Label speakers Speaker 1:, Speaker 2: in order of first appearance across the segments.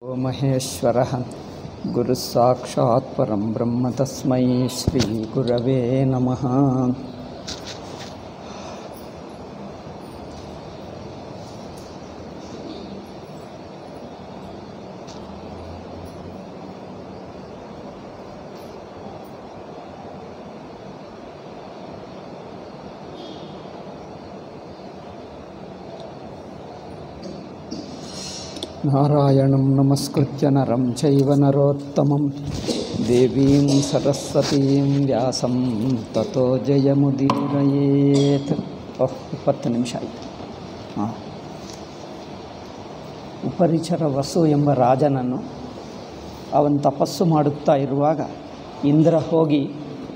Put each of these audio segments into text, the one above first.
Speaker 1: ओ महेश्वरः गुरुस्साक्षात् परं ब्रह्म तस्मै श्रीगुरवे नमः नारायणं नमस्कृत्य नरं चैव नरोत्तमं देवीं सरस्वतीं व्यासं ततो ಜಯಮುದೀರಯೇತ್ ಓಹ್ ಇಪ್ಪತ್ತು ನಿಮಿಷ ಆಯಿತು ಹಾಂ ಉಪರಿಚರ ವಸು ಎಂಬ ರಾಜನನ್ನು ಅವನು ತಪಸ್ಸು ಮಾಡುತ್ತಾ ಇರುವಾಗ ಇಂದ್ರ ಹೋಗಿ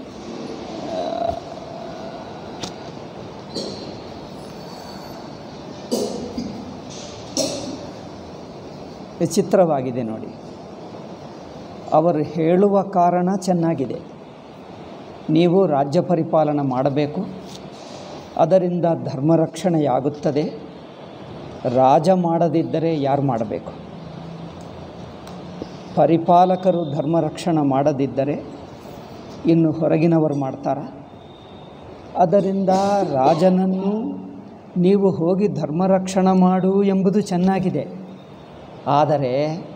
Speaker 1: ವಿಚಿತ್ರವಾಗಿದೆ ನೋಡಿ ಅವರು ಹೇಳುವ ಕಾರಣ ಚೆನ್ನಾಗಿದೆ ನೀವು ರಾಜ್ಯ ಪರಿಪಾಲನೆ ಮಾಡಬೇಕು ಅದರಿಂದ ಧರ್ಮ ರಕ್ಷಣೆಯಾಗುತ್ತದೆ ರಾಜ ಮಾಡದಿದ್ದರೆ ಯಾರು ಮಾಡಬೇಕು ಪರಿಪಾಲಕರು ಧರ್ಮ ರಕ್ಷಣೆ ಮಾಡದಿದ್ದರೆ ಇನ್ನು ಹೊರಗಿನವರು ಮಾಡ್ತಾರ ಅದರಿಂದ ರಾಜನನ್ನು ನೀವು ಹೋಗಿ ಧರ್ಮ ರಕ್ಷಣೆ ಮಾಡು ಎಂಬುದು ಚೆನ್ನಾಗಿದೆ ಆದರೆ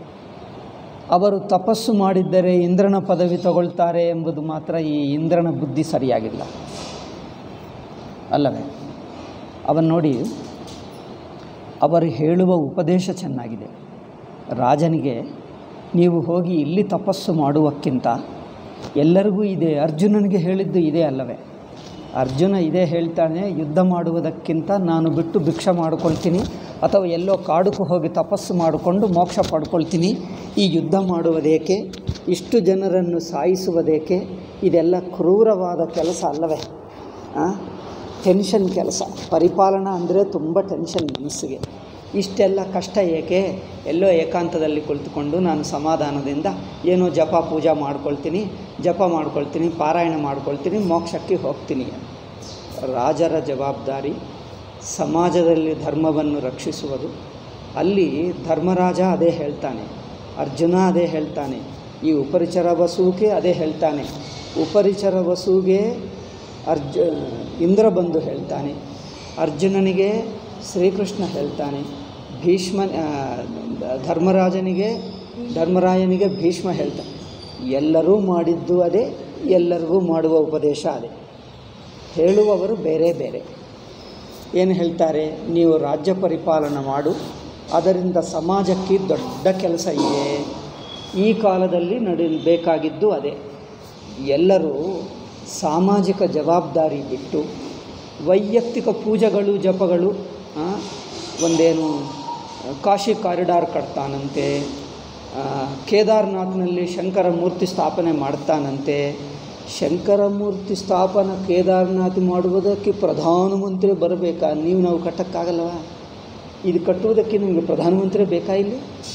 Speaker 1: ಅವರು ತಪಸ್ಸು ಮಾಡಿದ್ದರೆ ಇಂದ್ರನ ಪದವಿ ತಗೊಳ್ತಾರೆ ಎಂಬುದು ಮಾತ್ರ ಈ ಇಂದ್ರನ ಬುದ್ಧಿ ಸರಿಯಾಗಿಲ್ಲ ಅಲ್ಲವೇ ಅವನು ನೋಡಿ ಅವರು ಹೇಳುವ ಉಪದೇಶ ಚೆನ್ನಾಗಿದೆ ರಾಜನಿಗೆ ನೀವು ಹೋಗಿ ಇಲ್ಲಿ ತಪಸ್ಸು ಮಾಡುವಕ್ಕಿಂತ ಎಲ್ಲರಿಗೂ ಇದೆ ಅರ್ಜುನನಿಗೆ ಹೇಳಿದ್ದು ಇದೇ ಅಲ್ಲವೇ ಅರ್ಜುನ ಇದೇ ಹೇಳ್ತಾನೆ ಯುದ್ಧ ಮಾಡುವುದಕ್ಕಿಂತ ನಾನು ಬಿಟ್ಟು ಭಿಕ್ಷೆ ಮಾಡಿಕೊಳ್ತೀನಿ ಅಥವಾ ಎಲ್ಲೋ ಕಾಡುಕು ಹೋಗಿ ತಪಸ್ಸು ಮಾಡಿಕೊಂಡು ಮೋಕ್ಷ ಪಡ್ಕೊಳ್ತೀನಿ ಈ ಯುದ್ಧ ಮಾಡುವುದೇಕೆ ಇಷ್ಟು ಜನರನ್ನು ಸಾಯಿಸುವುದೇಕೆ ಇದೆಲ್ಲ ಕ್ರೂರವಾದ ಕೆಲಸ ಅಲ್ಲವೇ ಟೆನ್ಷನ್ ಕೆಲಸ ಪರಿಪಾಲನಾ ಅಂದರೆ ತುಂಬ ಟೆನ್ಷನ್ ಮನಸ್ಸಿಗೆ ಇಷ್ಟೆಲ್ಲ ಕಷ್ಟ ಏಕೆ ಎಲ್ಲೋ ಏಕಾಂತದಲ್ಲಿ ಕುಳಿತುಕೊಂಡು ನಾನು ಸಮಾಧಾನದಿಂದ ಏನೋ ಜಪ ಪೂಜಾ ಮಾಡ್ಕೊಳ್ತೀನಿ ಜಪ ಮಾಡ್ಕೊಳ್ತೀನಿ ಪಾರಾಯಣ ಮಾಡ್ಕೊಳ್ತೀನಿ ಮೋಕ್ಷಕ್ಕೆ ಹೋಗ್ತೀನಿ ರಾಜರ ಜವಾಬ್ದಾರಿ ಸಮಾಜದಲ್ಲಿ ಧರ್ಮವನ್ನು ರಕ್ಷಿಸುವುದು ಅಲ್ಲಿ ಧರ್ಮರಾಜ ಅದೇ ಹೇಳ್ತಾನೆ ಅರ್ಜುನ ಅದೇ ಹೇಳ್ತಾನೆ ಈ ಉಪರಿಚರ ವಸುಗೆ ಅದೇ ಹೇಳ್ತಾನೆ ಉಪರಿಚರ ವಸುಗೆ ಅರ್ಜು ಇಂದ್ರ ಬಂದು ಹೇಳ್ತಾನೆ ಅರ್ಜುನನಿಗೆ ಶ್ರೀಕೃಷ್ಣ ಹೇಳ್ತಾನೆ ಭೀಷ್ಮ ಧರ್ಮರಾಜನಿಗೆ ಧರ್ಮರಾಯನಿಗೆ ಭೀಷ್ಮ ಹೇಳ್ತಾನೆ ಎಲ್ಲರೂ ಮಾಡಿದ್ದು ಅದೇ ಎಲ್ಲರಿಗೂ ಮಾಡುವ ಉಪದೇಶ ಅದೇ ಹೇಳುವವರು ಬೇರೆ ಬೇರೆ ಏನು ಹೇಳ್ತಾರೆ ನೀವು ರಾಜ್ಯ ಪರಿಪಾಲನೆ ಮಾಡು ಅದರಿಂದ ಸಮಾಜಕ್ಕೆ ದೊಡ್ಡ ಕೆಲಸ ಇದೆ ಈ ಕಾಲದಲ್ಲಿ ನಡೀಬೇಕಾಗಿದ್ದು ಅದೇ ಎಲ್ಲರೂ ಸಾಮಾಜಿಕ ಜವಾಬ್ದಾರಿ ಬಿಟ್ಟು ವೈಯಕ್ತಿಕ ಪೂಜೆಗಳು ಜಪಗಳು ಒಂದೇನು ಕಾಶಿ ಕಾರಿಡಾರ್ ಕಟ್ತಾನಂತೆ ಕೇದಾರ್ನಾಥ್ನಲ್ಲಿ ಶಂಕರ ಮೂರ್ತಿ ಸ್ಥಾಪನೆ ಮಾಡ್ತಾನಂತೆ ಶಂಕರ ಮೂರ್ತಿ ಸ್ಥಾಪನ ಕೇದಾರ್ನಾಥ್ ಮಾಡುವುದಕ್ಕೆ ಪ್ರಧಾನಮಂತ್ರಿ ಬರಬೇಕಾ ನೀವು ನಾವು ಕಟ್ಟೋಕ್ಕಾಗಲ್ಲವ ಇದು ಕಟ್ಟುವುದಕ್ಕೆ ನಿಮಗೆ ಪ್ರಧಾನಮಂತ್ರಿ ಬೇಕಾ ಇಲ್ಲಿ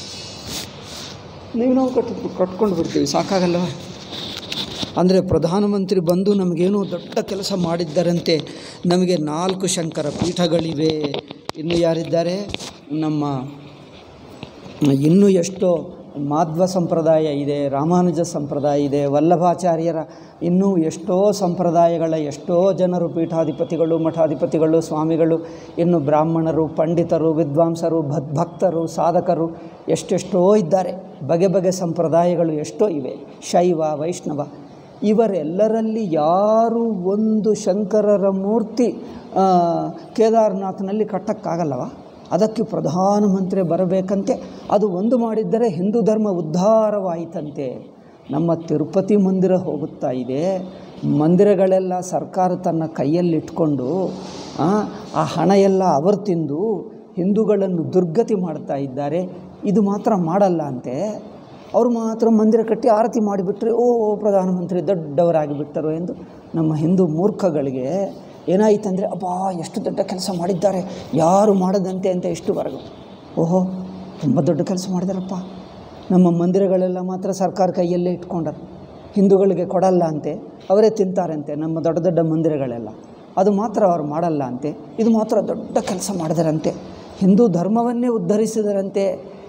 Speaker 1: ನೀವು ನಾವು ಕಟ್ಟು ಕಟ್ಕೊಂಡು ಬಿಡ್ತೀವಿ ಸಾಕಾಗಲ್ಲವ ಅಂದರೆ ಪ್ರಧಾನಮಂತ್ರಿ ಬಂದು ನಮಗೇನೋ ದೊಡ್ಡ ಕೆಲಸ ಮಾಡಿದ್ದರಂತೆ ನಮಗೆ ನಾಲ್ಕು ಶಂಕರ ಪೀಠಗಳಿವೆ ಇನ್ನು ಯಾರಿದ್ದಾರೆ ನಮ್ಮ ಇನ್ನೂ ಎಷ್ಟೋ ಮಾಧ್ವ ಸಂಪ್ರದಾಯ ಇದೆ ರಾಮಾನುಜ ಸಂಪ್ರದಾಯ ಇದೆ ವಲ್ಲಭಾಚಾರ್ಯರ ಇನ್ನೂ ಎಷ್ಟೋ ಸಂಪ್ರದಾಯಗಳ ಎಷ್ಟೋ ಜನರು ಪೀಠಾಧಿಪತಿಗಳು ಮಠಾಧಿಪತಿಗಳು ಸ್ವಾಮಿಗಳು ಇನ್ನು ಬ್ರಾಹ್ಮಣರು ಪಂಡಿತರು ವಿದ್ವಾಂಸರು ಭಕ್ತರು ಸಾಧಕರು ಎಷ್ಟೆಷ್ಟೋ ಇದ್ದಾರೆ ಬಗೆ ಬಗೆ ಸಂಪ್ರದಾಯಗಳು ಎಷ್ಟೋ ಇವೆ ಶೈವ ವೈಷ್ಣವ ಇವರೆಲ್ಲರಲ್ಲಿ ಯಾರು ಒಂದು ಶಂಕರರ ಮೂರ್ತಿ ಕೇದಾರ್ನಾಥ್ನಲ್ಲಿ ಕಟ್ಟಕ್ಕಾಗಲ್ಲವ ಅದಕ್ಕೆ ಪ್ರಧಾನಮಂತ್ರಿ ಬರಬೇಕಂತೆ ಅದು ಒಂದು ಮಾಡಿದ್ದರೆ ಹಿಂದೂ ಧರ್ಮ ಉದ್ಧಾರವಾಯಿತಂತೆ ನಮ್ಮ ತಿರುಪತಿ ಮಂದಿರ ಹೋಗುತ್ತಾ ಇದೆ ಮಂದಿರಗಳೆಲ್ಲ ಸರ್ಕಾರ ತನ್ನ ಕೈಯಲ್ಲಿಟ್ಕೊಂಡು ಆ ಹಣ ಎಲ್ಲ ಅವರು ತಿಂದು ಹಿಂದೂಗಳನ್ನು ದುರ್ಗತಿ ಮಾಡ್ತಾ ಇದ್ದಾರೆ ಇದು ಮಾತ್ರ ಮಾಡಲ್ಲ ಅಂತೆ ಅವರು ಮಾತ್ರ ಮಂದಿರ ಕಟ್ಟಿ ಆರತಿ ಮಾಡಿಬಿಟ್ರೆ ಓ ಪ್ರಧಾನಮಂತ್ರಿ ದೊಡ್ಡವರಾಗಿಬಿಟ್ಟರು ಎಂದು ನಮ್ಮ ಹಿಂದೂ ಮೂರ್ಖಗಳಿಗೆ ಏನಾಯಿತಂದರೆ ಅಬ್ಬಾ ಎಷ್ಟು ದೊಡ್ಡ ಕೆಲಸ ಮಾಡಿದ್ದಾರೆ ಯಾರು ಮಾಡದಂತೆ ಅಂತ ಇಷ್ಟುವರೆಗೂ ಓಹೋ ತುಂಬ ದೊಡ್ಡ ಕೆಲಸ ಮಾಡಿದಾರಪ್ಪ ನಮ್ಮ ಮಂದಿರಗಳೆಲ್ಲ ಮಾತ್ರ ಸರ್ಕಾರ ಕೈಯಲ್ಲೇ ಇಟ್ಕೊಂಡರು ಹಿಂದೂಗಳಿಗೆ ಕೊಡಲ್ಲ ಅಂತೆ ಅವರೇ ತಿಂತಾರಂತೆ ನಮ್ಮ ದೊಡ್ಡ ದೊಡ್ಡ ಮಂದಿರಗಳೆಲ್ಲ ಅದು ಮಾತ್ರ ಅವರು ಮಾಡಲ್ಲ ಅಂತೆ ಇದು ಮಾತ್ರ ದೊಡ್ಡ ಕೆಲಸ ಮಾಡಿದರಂತೆ ಹಿಂದೂ ಧರ್ಮವನ್ನೇ ಉದ್ಧರಿಸಿದರಂತೆ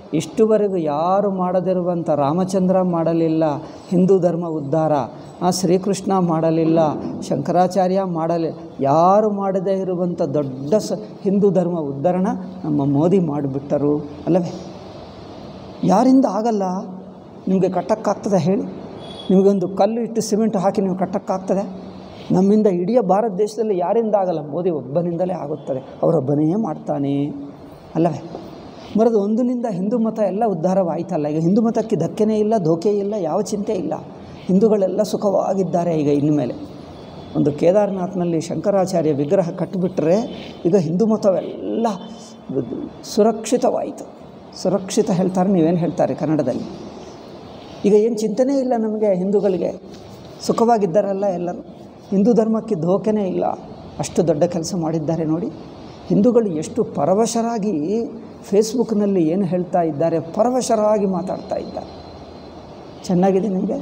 Speaker 1: ಇಷ್ಟುವರೆಗೂ ಯಾರು ಮಾಡದಿರುವಂಥ ರಾಮಚಂದ್ರ ಮಾಡಲಿಲ್ಲ ಹಿಂದೂ ಧರ್ಮ ಉದ್ಧಾರ ಆ ಶ್ರೀಕೃಷ್ಣ ಮಾಡಲಿಲ್ಲ ಶಂಕರಾಚಾರ್ಯ ಮಾಡಲಿ ಯಾರು ಮಾಡದೇ ಇರುವಂಥ ದೊಡ್ಡ ಸ ಹಿಂದೂ ಧರ್ಮ ಉದ್ಧರಣ ನಮ್ಮ ಮೋದಿ ಮಾಡಿಬಿಟ್ಟರು ಅಲ್ಲವೇ ಯಾರಿಂದ ಆಗಲ್ಲ ನಿಮಗೆ ಕಟ್ಟಕ್ಕಾಗ್ತದೆ ಹೇಳಿ ನಿಮಗೊಂದು ಕಲ್ಲು ಇಟ್ಟು ಸಿಮೆಂಟ್ ಹಾಕಿ ನೀವು ಕಟ್ಟಕ್ಕಾಗ್ತದೆ ನಮ್ಮಿಂದ ಇಡೀ ಭಾರತ ದೇಶದಲ್ಲಿ ಯಾರಿಂದ ಆಗಲ್ಲ ಮೋದಿ ಒಬ್ಬನಿಂದಲೇ ಆಗುತ್ತದೆ ಅವರೊಬ್ಬನೇ ಮಾಡ್ತಾನೆ ಅಲ್ಲವೇ ಮರದ ಒಂದಿನಿಂದ ಹಿಂದೂ ಮತ ಎಲ್ಲ ಉದ್ಧಾರವಾಯ್ತಲ್ಲ ಈಗ ಹಿಂದೂ ಮತಕ್ಕೆ ಧಕ್ಕೆನೇ ಇಲ್ಲ ಧೋಕೆ ಇಲ್ಲ ಯಾವ ಚಿಂತೆ ಇಲ್ಲ ಹಿಂದೂಗಳೆಲ್ಲ ಸುಖವಾಗಿದ್ದಾರೆ ಈಗ ಇನ್ಮೇಲೆ ಒಂದು ಕೇದಾರ್ನಾಥ್ನಲ್ಲಿ ಶಂಕರಾಚಾರ್ಯ ವಿಗ್ರಹ ಕಟ್ಟಿಬಿಟ್ರೆ ಈಗ ಹಿಂದೂ ಮತವೆಲ್ಲ ಸುರಕ್ಷಿತವಾಯಿತು ಸುರಕ್ಷಿತ ಹೇಳ್ತಾರೆ ನೀವೇನು ಹೇಳ್ತಾರೆ ಕನ್ನಡದಲ್ಲಿ ಈಗ ಏನು ಚಿಂತನೆ ಇಲ್ಲ ನಮಗೆ ಹಿಂದೂಗಳಿಗೆ ಸುಖವಾಗಿದ್ದಾರಲ್ಲ ಎಲ್ಲರೂ ಹಿಂದೂ ಧರ್ಮಕ್ಕೆ ಧೋಕೆನೇ ಇಲ್ಲ ಅಷ್ಟು ದೊಡ್ಡ ಕೆಲಸ ಮಾಡಿದ್ದಾರೆ ನೋಡಿ ಹಿಂದೂಗಳು ಎಷ್ಟು ಪರವಶರಾಗಿ ಫೇಸ್ಬುಕ್ನಲ್ಲಿ ಏನು ಹೇಳ್ತಾ ಇದ್ದಾರೆ ಪರವಶರಾಗಿ ಮಾತಾಡ್ತಾ ಇದ್ದಾರೆ ಚೆನ್ನಾಗಿದೆ ನಿಮಗೆ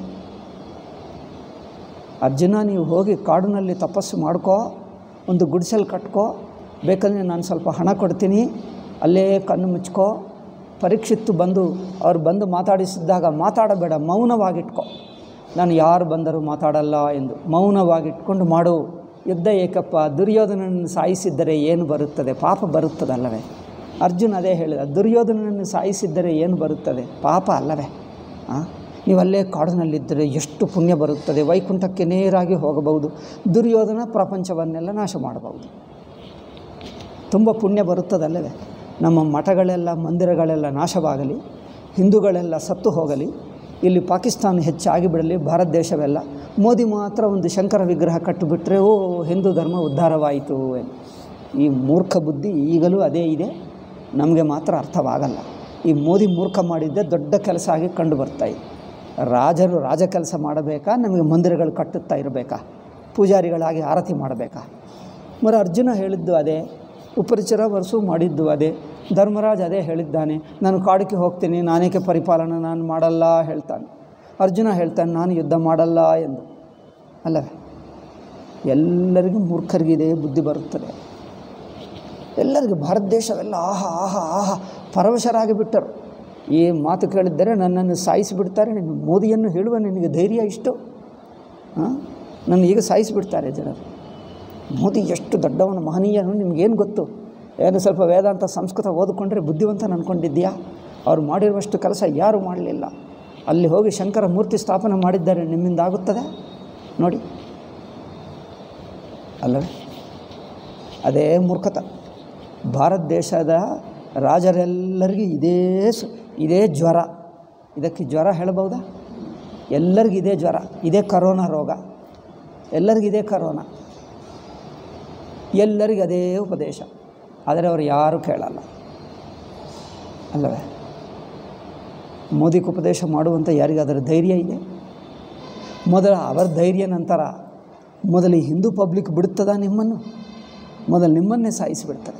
Speaker 1: ಅರ್ಜುನ ನೀವು ಹೋಗಿ ಕಾಡಿನಲ್ಲಿ ತಪಸ್ಸು ಮಾಡ್ಕೋ ಒಂದು ಗುಡಿಸಲು ಕಟ್ಕೋ ಬೇಕಂದರೆ ನಾನು ಸ್ವಲ್ಪ ಹಣ ಕೊಡ್ತೀನಿ ಅಲ್ಲೇ ಕಣ್ಣು ಮುಚ್ಕೋ ಪರೀಕ್ಷಿತ್ತು ಬಂದು ಅವ್ರು ಬಂದು ಮಾತಾಡಿಸಿದ್ದಾಗ ಮಾತಾಡಬೇಡ ಮೌನವಾಗಿಟ್ಕೋ ನಾನು ಯಾರು ಬಂದರೂ ಮಾತಾಡಲ್ಲ ಎಂದು ಮೌನವಾಗಿಟ್ಕೊಂಡು ಮಾಡು ಯುದ್ಧ ಏಕಪ್ಪ ದುರ್ಯೋಧನನ್ನು ಸಾಯಿಸಿದ್ದರೆ ಏನು ಬರುತ್ತದೆ ಪಾಪ ಬರುತ್ತದಲ್ಲವೇ ಅರ್ಜುನ್ ಅದೇ ಹೇಳಿದ ದುರ್ಯೋಧನನ್ನು ಸಾಯಿಸಿದ್ದರೆ ಏನು ಬರುತ್ತದೆ ಪಾಪ ಅಲ್ಲವೇ ಆ? ನೀವು ಅಲ್ಲೇ ಕಾಡಿನಲ್ಲಿದ್ದರೆ ಎಷ್ಟು ಪುಣ್ಯ ಬರುತ್ತದೆ ವೈಕುಂಠಕ್ಕೆ ನೇರಾಗಿ ಹೋಗಬಹುದು ದುರ್ಯೋಧನ ಪ್ರಪಂಚವನ್ನೆಲ್ಲ ನಾಶ ಮಾಡಬಹುದು ತುಂಬ ಪುಣ್ಯ ಬರುತ್ತದಲ್ಲವೇ ನಮ್ಮ ಮಠಗಳೆಲ್ಲ ಮಂದಿರಗಳೆಲ್ಲ ನಾಶವಾಗಲಿ ಹಿಂದೂಗಳೆಲ್ಲ ಸತ್ತು ಹೋಗಲಿ ಇಲ್ಲಿ ಪಾಕಿಸ್ತಾನ ಹೆಚ್ಚಾಗಿ ಬಿಡಲಿ ಭಾರತ ದೇಶವೆಲ್ಲ ಮೋದಿ ಮಾತ್ರ ಒಂದು ಶಂಕರ ವಿಗ್ರಹ ಕಟ್ಟಿಬಿಟ್ರೆ ಓ ಹಿಂದೂ ಧರ್ಮ ಉದ್ಧಾರವಾಯಿತು ಎಂದು ಈ ಮೂರ್ಖ ಬುದ್ಧಿ ಈಗಲೂ ಅದೇ ಇದೆ ನಮಗೆ ಮಾತ್ರ ಅರ್ಥವಾಗಲ್ಲ ಈ ಮೋದಿ ಮೂರ್ಖ ಮಾಡಿದ್ದೇ ದೊಡ್ಡ ಕೆಲಸ ಆಗಿ ಕಂಡು ಬರ್ತಾ ಇದೆ ರಾಜರು ರಾಜ ಕೆಲಸ ಮಾಡಬೇಕಾ ನಮಗೆ ಮಂದಿರಗಳು ಕಟ್ಟುತ್ತಾ ಇರಬೇಕಾ ಪೂಜಾರಿಗಳಾಗಿ ಆರತಿ ಮಾಡಬೇಕಾ ಮರ ಅರ್ಜುನ ಹೇಳಿದ್ದು ಅದೇ ಉಪರಿಚರ ವರ್ಷು ಮಾಡಿದ್ದು ಅದೇ ಧರ್ಮರಾಜ್ ಅದೇ ಹೇಳಿದ್ದಾನೆ ನಾನು ಕಾಡಿಗೆ ಹೋಗ್ತೀನಿ ನಾನೇಕೆ ಪರಿಪಾಲನೆ ನಾನು ಮಾಡಲ್ಲ ಹೇಳ್ತಾನೆ ಅರ್ಜುನ ಹೇಳ್ತಾನೆ ನಾನು ಯುದ್ಧ ಮಾಡಲ್ಲ ಎಂದು ಅಲ್ಲವೇ ಎಲ್ಲರಿಗೂ ಮೂರ್ಖರಿಗಿದೆ ಬುದ್ಧಿ ಬರುತ್ತದೆ ಎಲ್ಲರಿಗೂ ಭಾರತ ದೇಶವೆಲ್ಲ ಆಹಾ ಆಹಾ ಆಹಾ ಪರವಶರಾಗಿ ಬಿಟ್ಟರು ಈ ಮಾತು ಕೇಳಿದ್ದರೆ ನನ್ನನ್ನು ಸಾಯಿಸಿಬಿಡ್ತಾರೆ ನಿನ್ನ ಮೋದಿಯನ್ನು ಹೇಳುವ ನಿನಗೆ ಧೈರ್ಯ ಇಷ್ಟು ಹಾಂ ನನ್ನ ಈಗ ಸಾಯಿಸಿಬಿಡ್ತಾರೆ ಜನರು ಮೋದಿ ಎಷ್ಟು ದೊಡ್ಡವನು ಮಹನೀಯನು ನಿಮಗೇನು ಗೊತ್ತು ಏನು ಸ್ವಲ್ಪ ವೇದಾಂತ ಸಂಸ್ಕೃತ ಓದಿಕೊಂಡ್ರೆ ಬುದ್ಧಿವಂತ ಅಂದ್ಕೊಂಡಿದ್ದೀಯಾ ಅವ್ರು ಮಾಡಿರುವಷ್ಟು ಕೆಲಸ ಯಾರೂ ಮಾಡಲಿಲ್ಲ ಅಲ್ಲಿ ಹೋಗಿ ಶಂಕರ ಮೂರ್ತಿ ಸ್ಥಾಪನೆ ಮಾಡಿದ್ದಾರೆ ನಿಮ್ಮಿಂದ ಆಗುತ್ತದೆ ನೋಡಿ ಅಲ್ಲವೇ ಅದೇ ಮೂರ್ಖತ ಭಾರತ ದೇಶದ ರಾಜರೆಲ್ಲರಿಗೂ ಇದೇ ಸು ಇದೇ ಜ್ವರ ಇದಕ್ಕೆ ಜ್ವರ ಹೇಳ್ಬೋದಾ ಎಲ್ಲರಿಗೂ ಇದೇ ಜ್ವರ ಇದೇ ಕರೋನಾ ರೋಗ ಎಲ್ಲರಿಗೂ ಇದೇ ಕರೋನಾ ಎಲ್ಲರಿಗೂ ಅದೇ ಉಪದೇಶ ಆದರೆ ಅವರು ಯಾರೂ ಕೇಳಲ್ಲ ಅಲ್ಲವೇ ಮೋದಿಗೆ ಉಪದೇಶ ಮಾಡುವಂಥ ಯಾರಿಗಾದರೂ ಧೈರ್ಯ ಇದೆ ಮೊದಲ ಅವರ ಧೈರ್ಯ ನಂತರ ಮೊದಲು ಈ ಹಿಂದೂ ಪಬ್ಲಿಕ್ ಬಿಡುತ್ತದ ನಿಮ್ಮನ್ನು ಮೊದಲು ನಿಮ್ಮನ್ನೇ ಸಾಯಿಸಿಬಿಡ್ತಾರೆ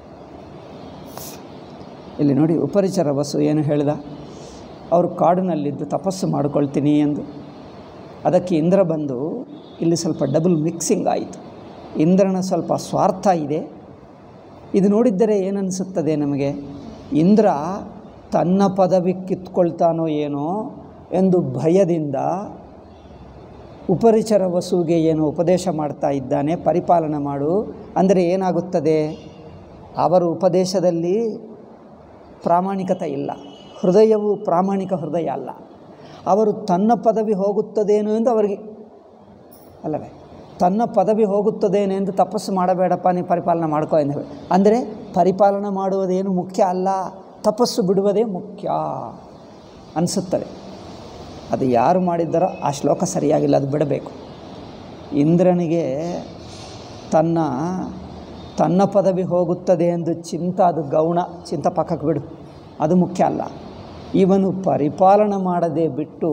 Speaker 1: ಇಲ್ಲಿ ನೋಡಿ ಉಪರಿಚರ ಬಸ್ಸು ಏನು ಹೇಳಿದ ಅವರು ಕಾಡಿನಲ್ಲಿದ್ದು ತಪಸ್ಸು ಮಾಡ್ಕೊಳ್ತೀನಿ ಎಂದು ಅದಕ್ಕೆ ಇಂದ್ರ ಬಂದು ಇಲ್ಲಿ ಸ್ವಲ್ಪ ಡಬಲ್ ಮಿಕ್ಸಿಂಗ್ ಆಯಿತು ಇಂದ್ರನ ಸ್ವಲ್ಪ ಸ್ವಾರ್ಥ ಇದೆ ಇದು ನೋಡಿದ್ದರೆ ಏನನ್ನಿಸುತ್ತದೆ ನಮಗೆ ಇಂದ್ರ ತನ್ನ ಪದವಿ ಕಿತ್ಕೊಳ್ತಾನೋ ಏನೋ ಎಂದು ಭಯದಿಂದ ಉಪರಿಚರ ವಸುವಿಗೆ ಏನು ಉಪದೇಶ ಮಾಡ್ತಾ ಇದ್ದಾನೆ ಪರಿಪಾಲನೆ ಮಾಡು ಅಂದರೆ ಏನಾಗುತ್ತದೆ ಅವರ ಉಪದೇಶದಲ್ಲಿ ಪ್ರಾಮಾಣಿಕತೆ ಇಲ್ಲ ಹೃದಯವು ಪ್ರಾಮಾಣಿಕ ಹೃದಯ ಅಲ್ಲ ಅವರು ತನ್ನ ಪದವಿ ಹೋಗುತ್ತದೇನೋ ಎಂದು ಅವರಿಗೆ ಅಲ್ಲವೇ ತನ್ನ ಪದವಿ ಹೋಗುತ್ತದೇನೋ ಎಂದು ತಪಸ್ಸು ಮಾಡಬೇಡಪ್ಪ ನೀವು ಪರಿಪಾಲನೆ ಮಾಡ್ಕೋ ಎಂದು ಹೇಳಿ ಅಂದರೆ ಪರಿಪಾಲನೆ ಮಾಡುವುದೇನು ಮುಖ್ಯ ಅಲ್ಲ ತಪಸ್ಸು ಬಿಡುವುದೇ ಮುಖ್ಯ ಅನಿಸುತ್ತದೆ ಅದು ಯಾರು ಮಾಡಿದ್ದಾರೋ ಆ ಶ್ಲೋಕ ಸರಿಯಾಗಿಲ್ಲ ಅದು ಬಿಡಬೇಕು ಇಂದ್ರನಿಗೆ ತನ್ನ ತನ್ನ ಪದವಿ ಹೋಗುತ್ತದೆ ಎಂದು ಚಿಂತ ಅದು ಗೌಣ ಚಿಂತ ಪಕ್ಕಕ್ಕೆ ಬಿಡು ಅದು ಮುಖ್ಯ ಅಲ್ಲ ಇವನು ಪರಿಪಾಲನೆ ಮಾಡದೆ ಬಿಟ್ಟು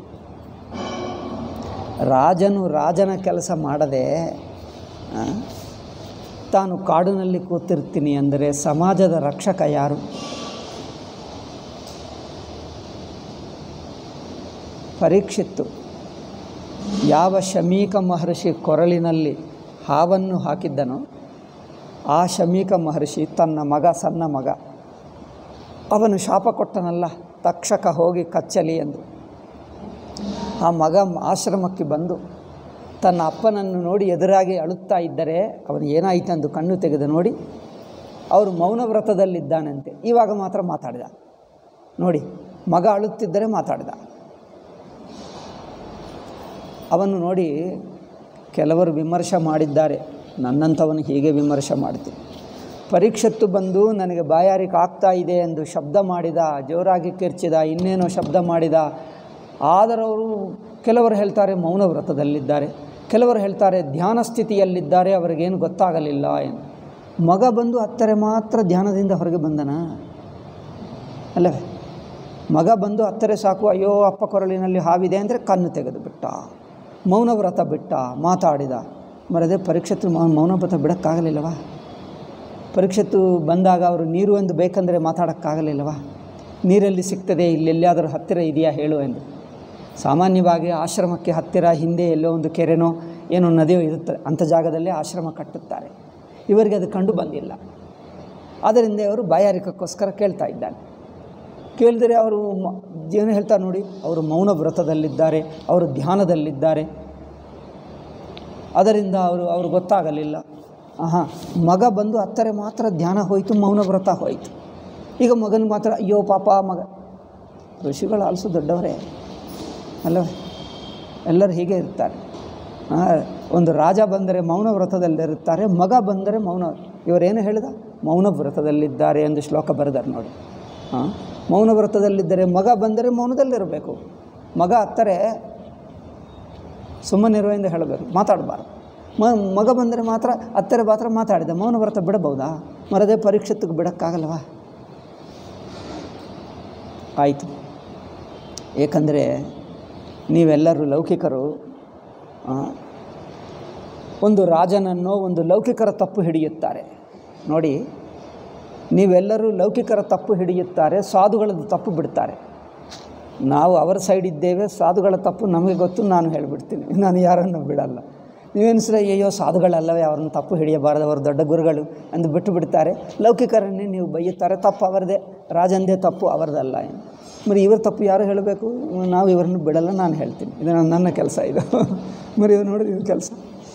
Speaker 1: ರಾಜನು ರಾಜನ ಕೆಲಸ ಮಾಡದೆ ಆ, ತಾನು ಕಾಡಿನಲ್ಲಿ ಕೂತಿರ್ತೀನಿ ಅಂದರೆ ಸಮಾಜದ ರಕ್ಷಕ ಯಾರು ಪರೀಕ್ಷಿತ್ತು ಯಾವ ಶಮೀಕ ಮಹರ್ಷಿ ಕೊರಳಿನಲ್ಲಿ ಹಾವನ್ನು ಹಾಕಿದ್ದನೋ ಆ ಶಮೀಕ ಮಹರ್ಷಿ ತನ್ನ ಮಗ ಸಣ್ಣ ಮಗ ಅವನು ಶಾಪ ಕೊಟ್ಟನಲ್ಲ ತಕ್ಷಕ ಹೋಗಿ ಕಚ್ಚಲಿ ಎಂದು ಆ ಮಗ ಆಶ್ರಮಕ್ಕೆ ಬಂದು ತನ್ನ ಅಪ್ಪನನ್ನು ನೋಡಿ ಎದುರಾಗಿ ಅಳುತ್ತಾ ಇದ್ದರೆ ಅವನು ಏನಾಯಿತೆಂದು ಕಣ್ಣು ತೆಗೆದು ನೋಡಿ ಅವರು ಮೌನ ವ್ರತದಲ್ಲಿದ್ದಾನಂತೆ ಇವಾಗ ಮಾತ್ರ ಮಾತಾಡಿದ ನೋಡಿ ಮಗ ಅಳುತ್ತಿದ್ದರೆ ಮಾತಾಡಿದ ಅವನು ನೋಡಿ ಕೆಲವರು ವಿಮರ್ಶೆ ಮಾಡಿದ್ದಾರೆ ನನ್ನಂಥವನು ಹೀಗೆ ವಿಮರ್ಶೆ ಮಾಡ್ತೀನಿ ಪರೀಕ್ಷತ್ತು ಬಂದು ನನಗೆ ಬಾಯಾರಿಕೆ ಆಗ್ತಾ ಇದೆ ಎಂದು ಶಬ್ದ ಮಾಡಿದ ಜೋರಾಗಿ ಕಿರ್ಚಿದ ಇನ್ನೇನೋ ಶಬ್ದ ಮಾಡಿದ ಆದರೆ ಅವರು ಕೆಲವರು ಹೇಳ್ತಾರೆ ಮೌನ ವ್ರತದಲ್ಲಿದ್ದಾರೆ ಕೆಲವರು ಹೇಳ್ತಾರೆ ಧ್ಯಾನ ಸ್ಥಿತಿಯಲ್ಲಿದ್ದಾರೆ ಅವರಿಗೇನು ಗೊತ್ತಾಗಲಿಲ್ಲ ಎಂದು ಮಗ ಬಂದು ಹತ್ತರೆ ಮಾತ್ರ ಧ್ಯಾನದಿಂದ ಹೊರಗೆ ಬಂದನ ಅಲ್ಲವೇ ಮಗ ಬಂದು ಹತ್ತರೆ ಸಾಕು ಅಯ್ಯೋ ಅಪ್ಪ ಕೊರಳಿನಲ್ಲಿ ಹಾವಿದೆ ಅಂದರೆ ಕಣ್ಣು ತೆಗೆದು ಬಿಟ್ಟ ಮೌನ ವ್ರತ ಬಿಟ್ಟ ಮಾತಾಡಿದ ಮರದೇ ಪರೀಕ್ಷೆತ್ತು ಮೌನ ವ್ರತ ಬಿಡೋಕ್ಕಾಗಲಿಲ್ಲವಾ ಪರೀಕ್ಷೆತ್ತು ಬಂದಾಗ ಅವರು ನೀರು ಎಂದು ಬೇಕಂದರೆ ಮಾತಾಡೋಕ್ಕಾಗಲಿಲ್ಲವಾ ನೀರಲ್ಲಿ ಸಿಗ್ತದೆ ಇಲ್ಲೆಲ್ಲಾದರೂ ಹತ್ತಿರ ಇದೆಯಾ ಹೇಳು ಎಂದು ಸಾಮಾನ್ಯವಾಗಿ ಆಶ್ರಮಕ್ಕೆ ಹತ್ತಿರ ಹಿಂದೆ ಎಲ್ಲೋ ಒಂದು ಕೆರೆನೋ ಏನೋ ನದಿಯೋ ಇರುತ್ತದೆ ಅಂಥ ಜಾಗದಲ್ಲೇ ಆಶ್ರಮ ಕಟ್ಟುತ್ತಾರೆ ಇವರಿಗೆ ಅದು ಕಂಡು ಬಂದಿಲ್ಲ ಆದ್ದರಿಂದ ಅವರು ಬಾಯಾರಿಕಕ್ಕೋಸ್ಕರ ಕೇಳ್ತಾ ಇದ್ದಾನೆ ಕೇಳಿದರೆ ಅವರು ಮ- ಏನು ಹೇಳ್ತಾರೆ ನೋಡಿ ಅವರು ಮೌನ ವ್ರತದಲ್ಲಿದ್ದಾರೆ ಅವರು ಧ್ಯಾನದಲ್ಲಿದ್ದಾರೆ ಅದರಿಂದ ಅವರು ಅವರು ಗೊತ್ತಾಗಲಿಲ್ಲ ಹಾಂ ಮಗ ಬಂದು ಹತ್ತರೆ ಮಾತ್ರ ಧ್ಯಾನ ಹೋಯಿತು ಮೌನ ವ್ರತ ಹೋಯಿತು ಈಗ ಮಗನ ಮಾತ್ರ ಅಯ್ಯೋ ಪಾಪ ಮಗ ಋಷಿಗಳು ಆಲ್ಸು ದೊಡ್ಡವರೇ ಅಲ್ಲವೇ ಎಲ್ಲರೂ ಹೀಗೆ ಇರ್ತಾರೆ ಆ, ಒಂದು ರಾಜ ಬಂದರೆ ಮೌನ ವ್ರತದಲ್ಲಿರುತ್ತಾರೆ ಮಗ ಬಂದರೆ ಮೌನ ಇವರೇನು ಹೇಳಿದ ಮೌನ ವ್ರತದಲ್ಲಿದ್ದಾರೆ ಎಂದು ಶ್ಲೋಕ ಬರೆದಾರೆ ನೋಡಿ ಹಾಂ ಮೌನ ವ್ರತದಲ್ಲಿದ್ದರೆ ಮಗ ಬಂದರೆ ಮೌನದಲ್ಲಿರಬೇಕು ಮಗ ಹತ್ತರೆ ಸುಮ್ಮನಿರುವ ಎಂದು ಹೇಳಬೇಕು ಮಾತಾಡಬಾರ್ದು ಮ ಮಗ ಬಂದರೆ ಮಾತ್ರ ಹತ್ತಿರ ಮಾತ್ರ ಮಾತಾಡಿದೆ ಮೌನ ವ್ರತ ಬಿಡಬಹುದಾ ಮರದೇ ಪರೀಕ್ಷೆತ್ತಿಗೆ ಬಿಡೋಕ್ಕಾಗಲ್ವಾ ಆಯಿತು ಏಕೆಂದರೆ ನೀವೆಲ್ಲರೂ ಲೌಕಿಕರು ಆ, ಒಂದು ರಾಜನನ್ನು ಒಂದು ಲೌಕಿಕರ ತಪ್ಪು ಹಿಡಿಯುತ್ತಾರೆ ನೋಡಿ ನೀವೆಲ್ಲರೂ ಲೌಕಿಕರ ತಪ್ಪು ಹಿಡಿಯುತ್ತಾರೆ ಸಾಧುಗಳದ್ದು ತಪ್ಪು ಬಿಡ್ತಾರೆ ನಾವು ಅವರ ಸೈಡ್ ಇದ್ದೇವೆ ಸಾಧುಗಳ ತಪ್ಪು ನಮಗೆ ಗೊತ್ತು ನಾನು ಹೇಳಿಬಿಡ್ತೀನಿ ನಾನು ಯಾರನ್ನು ಬಿಡಲ್ಲ ನೀವೇನಿಸಿದ್ರೆ ಅಯ್ಯೋ ಸಾಧುಗಳಲ್ಲವೇ ಅವ್ರನ್ನ ತಪ್ಪು ಹಿಡಿಯಬಾರದು ಅವರು ದೊಡ್ಡ ಗುರುಗಳು ಎಂದು ಬಿಟ್ಟು ಬಿಡ್ತಾರೆ ಲೌಕಿಕರನ್ನೇ ನೀವು ಬೈಯುತ್ತಾರೆ ತಪ್ಪು ಅವರದೇ ರಾಜಂದೇ ತಪ್ಪು ಅವರದಲ್ಲ ಏನು మరి ಇವ್ರ ತಪ್ಪು ಯಾರು ಹೇಳಬೇಕು ನಾವು ಇವರನ್ನು ಬಿಡಲ್ಲ ನಾನು ಹೇಳ್ತೀನಿ ಇದು ನನ್ನ- ನನ್ನ ಕೆಲಸ ಇದು మరి ಇವ್ರು ನೋಡಿ ಇದು ಕೆಲಸ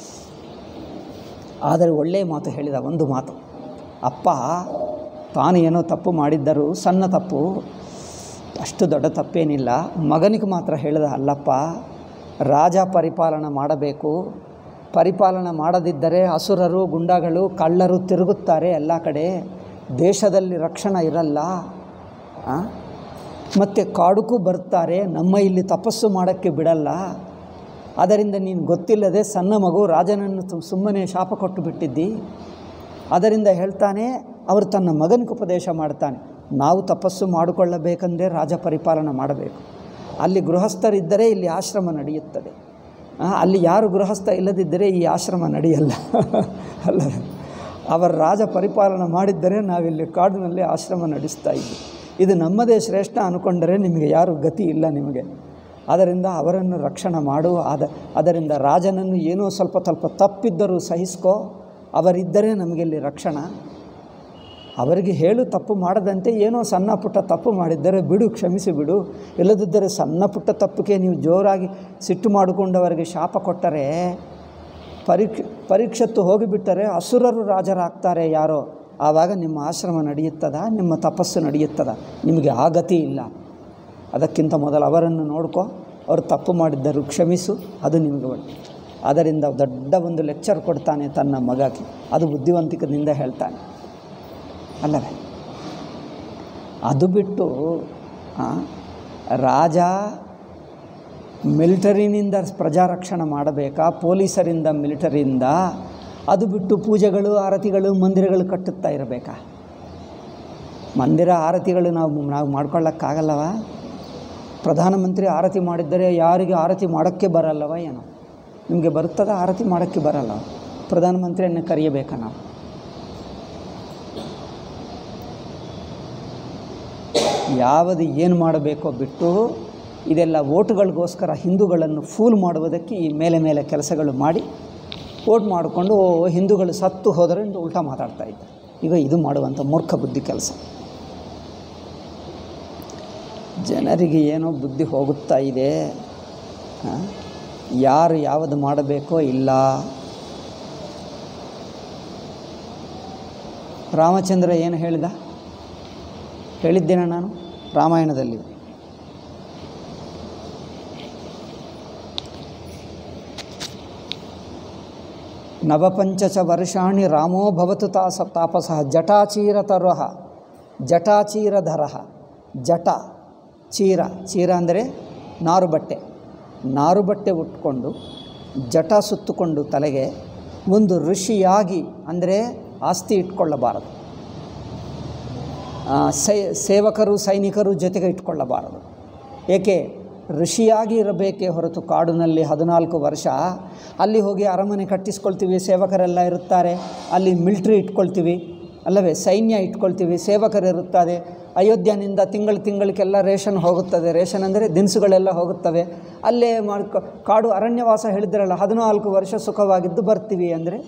Speaker 1: ಆದರೆ ಒಳ್ಳೆಯ ಮಾತು ಹೇಳಿದ ಒಂದು ಮಾತು ಅಪ್ಪ ತಾನು ಏನೋ ತಪ್ಪು ಮಾಡಿದ್ದರೂ ಸಣ್ಣ ತಪ್ಪು ಅಷ್ಟು ದೊಡ್ಡ ತಪ್ಪೇನಿಲ್ಲ ಮಗನಿಗೆ ಮಾತ್ರ ಹೇಳಿದ ಅಲ್ಲಪ್ಪ ರಾಜ ಪರಿಪಾಲನೆ ಮಾಡಬೇಕು ಪರಿಪಾಲನೆ ಮಾಡದಿದ್ದರೆ ಅಸುರರು ಗುಂಡಗಳು ಕಳ್ಳರು ತಿರುಗುತ್ತಾರೆ ಎಲ್ಲ ಕಡೆ ದೇಶದಲ್ಲಿ ರಕ್ಷಣೆ ಇರಲ್ಲ ಆ? ಮತ್ತು ಕಾಡುಗೂ ಬರ್ತಾರೆ ನಮ್ಮ ಇಲ್ಲಿ ತಪಸ್ಸು ಮಾಡೋಕ್ಕೆ ಬಿಡಲ್ಲ ಅದರಿಂದ ನೀನು ಗೊತ್ತಿಲ್ಲದೆ ಸಣ್ಣ ಮಗು ರಾಜನನ್ನು ತು- ಸುಮ್ಮನೆ ಶಾಪ ಕೊಟ್ಟು ಬಿಟ್ಟಿದ್ದಿ ಅದರಿಂದ ಹೇಳ್ತಾನೆ ಅವರು ತನ್ನ ಮಗನಿಗೆ ಉಪದೇಶ ಮಾಡ್ತಾನೆ ನಾವು ತಪಸ್ಸು ಮಾಡಿಕೊಳ್ಳಬೇಕೆಂದರೆ ರಾಜ ಪರಿಪಾಲನೆ ಮಾಡಬೇಕು ಅಲ್ಲಿ ಗೃಹಸ್ಥರಿದ್ದರೆ ಇಲ್ಲಿ ಆಶ್ರಮ ನಡೆಯುತ್ತದೆ ಆ, ಅಲ್ಲಿ ಯಾರು ಗೃಹಸ್ಥ ಇಲ್ಲದಿದ್ದರೆ ಈ ಆಶ್ರಮ ನಡೆಯಲ್ಲ ಅಲ್ಲ ಅವರ ರಾಜ ಪರಿಪಾಲನೆ ಮಾಡಿದ್ದರೆ ನಾವಿಲ್ಲಿ ಕಾಡಿನಲ್ಲಿ ಆಶ್ರಮ ನಡೆಸ್ತಾ ಇದ್ವಿ ಇದು ನಮ್ಮದೇ ಶ್ರೇಷ್ಠ ಅನ್ಕೊಂಡರೆ ನಿಮಗೆ ಯಾರು ಗತಿ ಇಲ್ಲ ನಿಮಗೆ ಅದರಿಂದ ಅವರನ್ನು ರಕ್ಷಣೆ ಮಾಡು ಅದ ಅದರಿಂದ ರಾಜನನ್ನು ಏನೋ ಸ್ವಲ್ಪ ಸ್ವಲ್ಪ ತಪ್ಪಿದ್ದರೂ ಸಹಿಸ್ಕೋ ಅವರಿದ್ದರೆ ನಮಗೆ ಇಲ್ಲಿ ರಕ್ಷಣೆ ಅವರಿಗೆ ಹೇಳು ತಪ್ಪು ಮಾಡದಂತೆ ಏನೋ ಸಣ್ಣ ಪುಟ್ಟ ತಪ್ಪು ಮಾಡಿದ್ದರೆ ಬಿಡು ಕ್ಷಮಿಸಿ ಬಿಡು ಇಲ್ಲದಿದ್ದರೆ ಸಣ್ಣ ಪುಟ್ಟ ತಪ್ಪಿಗೆ ನೀವು ಜೋರಾಗಿ ಸಿಟ್ಟು ಮಾಡಿಕೊಂಡು ಅವರಿಗೆ ಶಾಪ ಕೊಟ್ಟರೆ ಪರೀಕ್ಷ ಪರೀಕ್ಷತ್ತು ಹೋಗಿಬಿಟ್ಟರೆ ಅಸುರರು ರಾಜರಾಗ್ತಾರೆ ಯಾರೋ ಆವಾಗ ನಿಮ್ಮ ಆಶ್ರಮ ನಡೆಯುತ್ತದ ನಿಮ್ಮ ತಪಸ್ಸು ನಡೆಯುತ್ತದ ನಿಮಗೆ ಆ ಗತಿ ಇಲ್ಲ ಅದಕ್ಕಿಂತ ಮೊದಲು ಅವರನ್ನು ನೋಡ್ಕೊ ಅವರು ತಪ್ಪು ಮಾಡಿದ್ದರು ಕ್ಷಮಿಸು ಅದು ನಿಮಗೆ ಒಳ್ಳೆ ಅದರಿಂದ ದೊಡ್ಡ ಒಂದು ಲೆಕ್ಚರ್ ಕೊಡ್ತಾನೆ ತನ್ನ ಮಗಕ್ಕೆ ಅದು ಬುದ್ಧಿವಂತಿಕದಿಂದ ಹೇಳ್ತಾನೆ ಅಲ್ಲವೇ ಅದು ಬಿಟ್ಟು ಆ, ರಾಜ ಮಿಲಿಟರಿನಿಂದ ಪ್ರಜಾರಕ್ಷಣೆ ಮಾಡಬೇಕಾ ಪೊಲೀಸರಿಂದ ಮಿಲಿಟರಿಯಿಂದ ಅದು ಬಿಟ್ಟು ಪೂಜೆಗಳು ಆರತಿಗಳು ಮಂದಿರಗಳು ಕಟ್ಟುತ್ತಾ ಇರಬೇಕಾ ಮಂದಿರ ಆರತಿಗಳು ನಾವು ನಾವು ಮಾಡ್ಕೊಳ್ಳೋಕ್ಕಾಗಲ್ಲವ ಪ್ರಧಾನಮಂತ್ರಿ ಆರತಿ ಮಾಡಿದ್ದರೆ ಯಾರಿಗೆ ಆರತಿ ಮಾಡೋಕ್ಕೆ ಬರಲ್ಲವ ಏನೋ ನಿಮಗೆ ಬರ್ತದ ಆರತಿ ಮಾಡೋಕ್ಕೆ ಬರಲ್ಲ ಪ್ರಧಾನಮಂತ್ರಿಯನ್ನು ಕರೆಯಬೇಕಾ ನಾವು ಯಾವುದು ಏನು ಮಾಡಬೇಕೋ ಬಿಟ್ಟು ಇದೆಲ್ಲ ಓಟುಗಳಿಗೋಸ್ಕರ ಹಿಂದೂಗಳನ್ನು ಫೂಲ್ ಮಾಡುವುದಕ್ಕೆ ಈ ಮೇಲೆ ಮೇಲೆ ಕೆಲಸಗಳು ಮಾಡಿ ಓಟ್ ಮಾಡಿಕೊಂಡು ಓ ಹಿಂದೂಗಳು ಸತ್ತು ಹೋದರೆ ಎಂದು ಉಲ್ಟಾ ಮಾತಾಡ್ತಾ ಇದ್ದ ಈಗ ಇದು ಮಾಡುವಂಥ ಮೂರ್ಖ ಬುದ್ಧಿ ಕೆಲಸ ಜನರಿಗೆ ಏನೋ ಬುದ್ಧಿ ಹೋಗುತ್ತಾ ಇದೆ ಆ? ಯಾರು ಯಾವುದು ಮಾಡಬೇಕೋ ಇಲ್ಲ ರಾಮಚಂದ್ರ ಏನು ಹೇಳಿದ ಹೇಳಿದ್ದೇನೆ ನಾನು ರಾಮಾಯಣದಲ್ಲಿ ನವಪಂಚಚ ವರ್ಷಾಣಿ ರಾಮೋ ಭವತು ತಾಸ ತಾಪಸಃ ಜಟಾಚೀರತರಃ ಜಟಾಚೀರಧರಃ ಜಟ ಚೀರ ಚೀರ ಅಂದರೆ ನಾರು ಬಟ್ಟೆ ನಾರು ಬಟ್ಟೆ ಉಟ್ಕೊಂಡು ಜಟ ಸುತ್ತುಕೊಂಡು ತಲೆಗೆ ಒಂದು ಋಷಿಯಾಗಿ ಅಂದರೆ ಆಸ್ತಿ ಇಟ್ಕೊಳ್ಳಬಾರದು ಆ, ಸೈ ಸೇವಕರು ಸೈನಿಕರು ಜೊತೆಗೆ ಇಟ್ಕೊಳ್ಳಬಾರದು ಏಕೆ ಋಷಿಯಾಗಿ ಇರಬೇಕೇ ಹೊರತು ಕಾಡಿನಲ್ಲಿ ಹದಿನಾಲ್ಕು ವರ್ಷ ಅಲ್ಲಿ ಹೋಗಿ ಅರಮನೆ ಕಟ್ಟಿಸ್ಕೊಳ್ತೀವಿ ಸೇವಕರೆಲ್ಲ ಇರುತ್ತಾರೆ ಅಲ್ಲಿ ಮಿಲ್ಟ್ರಿ ಇಟ್ಕೊಳ್ತೀವಿ ಅಲ್ಲವೇ ಸೈನ್ಯ ಇಟ್ಕೊಳ್ತೀವಿ ಸೇವಕರು ಇರುತ್ತಾರೆ ಅಯೋಧ್ಯನಿಂದ ತಿಂಗಳು ತಿಂಗಳಿಗೆಲ್ಲ ರೇಷನ್ ಹೋಗುತ್ತದೆ ರೇಷನ್ ಅಂದರೆ ದಿನಸುಗಳೆಲ್ಲ ಹೋಗುತ್ತವೆ ಅಲ್ಲೇ ಮಾಡ್ಕೊ ಕಾಡು ಅರಣ್ಯವಾಸ ಹೇಳಿದ್ರಲ್ಲ ಹದಿನಾಲ್ಕು ವರ್ಷ ಸುಖವಾಗಿದ್ದು ಬರ್ತೀವಿ ಅಂದರೆ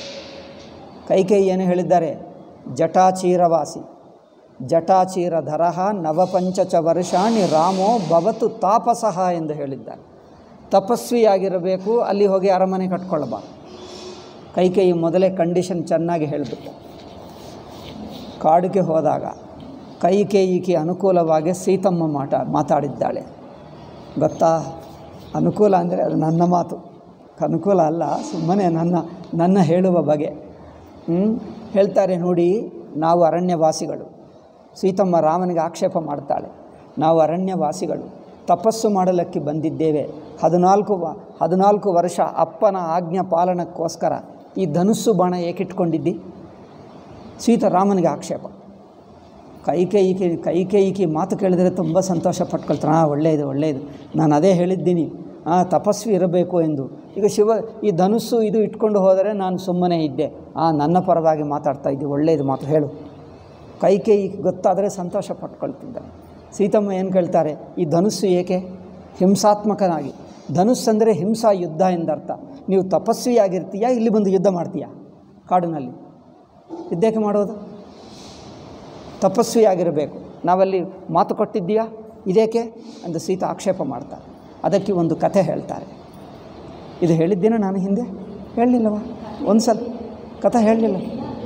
Speaker 1: ಕೈಕೇಯಿ ಏನು ಹೇಳಿದ್ದಾರೆ ಜಟಾಚೀರವಾಸಿ ಜಟಾಚೀರಧರಃ ನವಪಂಚಚ ವರ್ಷಾಣಿ ರಾಮೋ ಭವತು ತಾಪಸಃ ಎಂದು ಹೇಳಿದ್ದಾರೆ ತಪಸ್ವಿಯಾಗಿರಬೇಕು ಅಲ್ಲಿ ಹೋಗಿ ಅರಮನೆ ಕಟ್ಕೊಳ್ಳಬಾರ್ದು ಕೈಕೇಯಿ ಮೊದಲೇ ಕಂಡೀಷನ್ ಚೆನ್ನಾಗಿ ಹೇಳಿಬಿಟ್ಟು ಕಾಡಿಗೆ ಹೋದಾಗ ಕೈಕೇಯಿಗೆ ಅನುಕೂಲವಾಗಿ ಸೀತಮ್ಮ ಮಾಟ ಮಾತಾಡಿದ್ದಾಳೆ ಗೊತ್ತಾ ಅನುಕೂಲ ಅಂದರೆ ಅದು ನನ್ನ ಮಾತು ಅನುಕೂಲ ಅಲ್ಲ ಸುಮ್ಮನೆ ನನ್ನ ನನ್ನ ಹೇಳುವ ಬಗೆ ಹ್ಮ್? ಹೇಳ್ತಾರೆ ನೋಡಿ ನಾವು ಅರಣ್ಯವಾಸಿಗಳು ಸೀತಮ್ಮ ರಾಮನಿಗೆ ಆಕ್ಷೇಪ ಮಾಡ್ತಾಳೆ ನಾವು ಅರಣ್ಯವಾಸಿಗಳು ತಪಸ್ಸು ಮಾಡಲಿಕ್ಕೆ ಬಂದಿದ್ದೇವೆ ಹದಿನಾಲ್ಕು ವ ಹದಿನಾಲ್ಕು ವರ್ಷ ಅಪ್ಪನ ಆಜ್ಞಾ ಪಾಲನಕ್ಕೋಸ್ಕರ ಈ ಧನುಸ್ಸು ಬಾಣ ಏಕಿಟ್ಕೊಂಡಿದ್ದಿ ಸೀತಾರಾಮನಿಗೆ ಆಕ್ಷೇಪ ಕೈಕೇಯಿಕೆ ಕೈಕೇಯಿಕೆ ಮಾತು ಕೇಳಿದರೆ ತುಂಬ ಸಂತೋಷ ಪಟ್ಕೊಳ್ತಾನೆ ಹಾಂ ಒಳ್ಳೆಯದು ಒಳ್ಳೆಯದು ನಾನು ಅದೇ ಹೇಳಿದ್ದೀನಿ ಆ ತಪಸ್ವಿ ಇರಬೇಕು ಎಂದು ಈಗ ಶಿವ ಈ ಧನುಸ್ಸು ಇದು ಇಟ್ಕೊಂಡು ಹೋದರೆ ನಾನು ಸುಮ್ಮನೆ ಇದ್ದೆ ಆ ನನ್ನ ಪರವಾಗಿ ಮಾತಾಡ್ತಾ ಇದ್ದೆ ಒಳ್ಳೆಯದು ಮಾತು ಹೇಳು ಕೈಕೇಯಿ ಗೊತ್ತಾದರೆ ಸಂತೋಷ ಪಟ್ಕೊಳ್ತಿದ್ದಾನೆ ಸೀತಮ್ಮ ಏನು ಕೇಳ್ತಾರೆ ಈ ಧನುಸ್ಸು ಏಕೆ ಹಿಂಸಾತ್ಮಕನಾಗಿ ಧನುಸ್ಸು ಅಂದರೆ ಹಿಂಸಾ ಯುದ್ಧ ಎಂದರ್ಥ ನೀವು ತಪಸ್ವಿಯಾಗಿರ್ತೀಯಾ ಇಲ್ಲಿ ಬಂದು ಯುದ್ಧ ಮಾಡ್ತೀಯಾ ಕಾಡಿನಲ್ಲಿ ಯುದ್ಧಕ್ಕೆ ಮಾಡೋದು ತಪಸ್ವಿಯಾಗಿರಬೇಕು ನಾವಲ್ಲಿ ಮಾತು ಕೊಟ್ಟಿದ್ದೀಯಾ ಇದೇಕೆ ಎಂದು ಸೀತಾ ಆಕ್ಷೇಪ ಮಾಡ್ತಾರೆ ಅದಕ್ಕೆ ಒಂದು ಕಥೆ ಹೇಳ್ತಾರೆ ಇದು ಹೇಳಿದ್ದೇನೆ ನಾನು ಹಿಂದೆ ಹೇಳಲಿಲ್ಲವ ಒಂದು ಸಲ ಕಥೆ ಹೇಳಲಿಲ್ಲ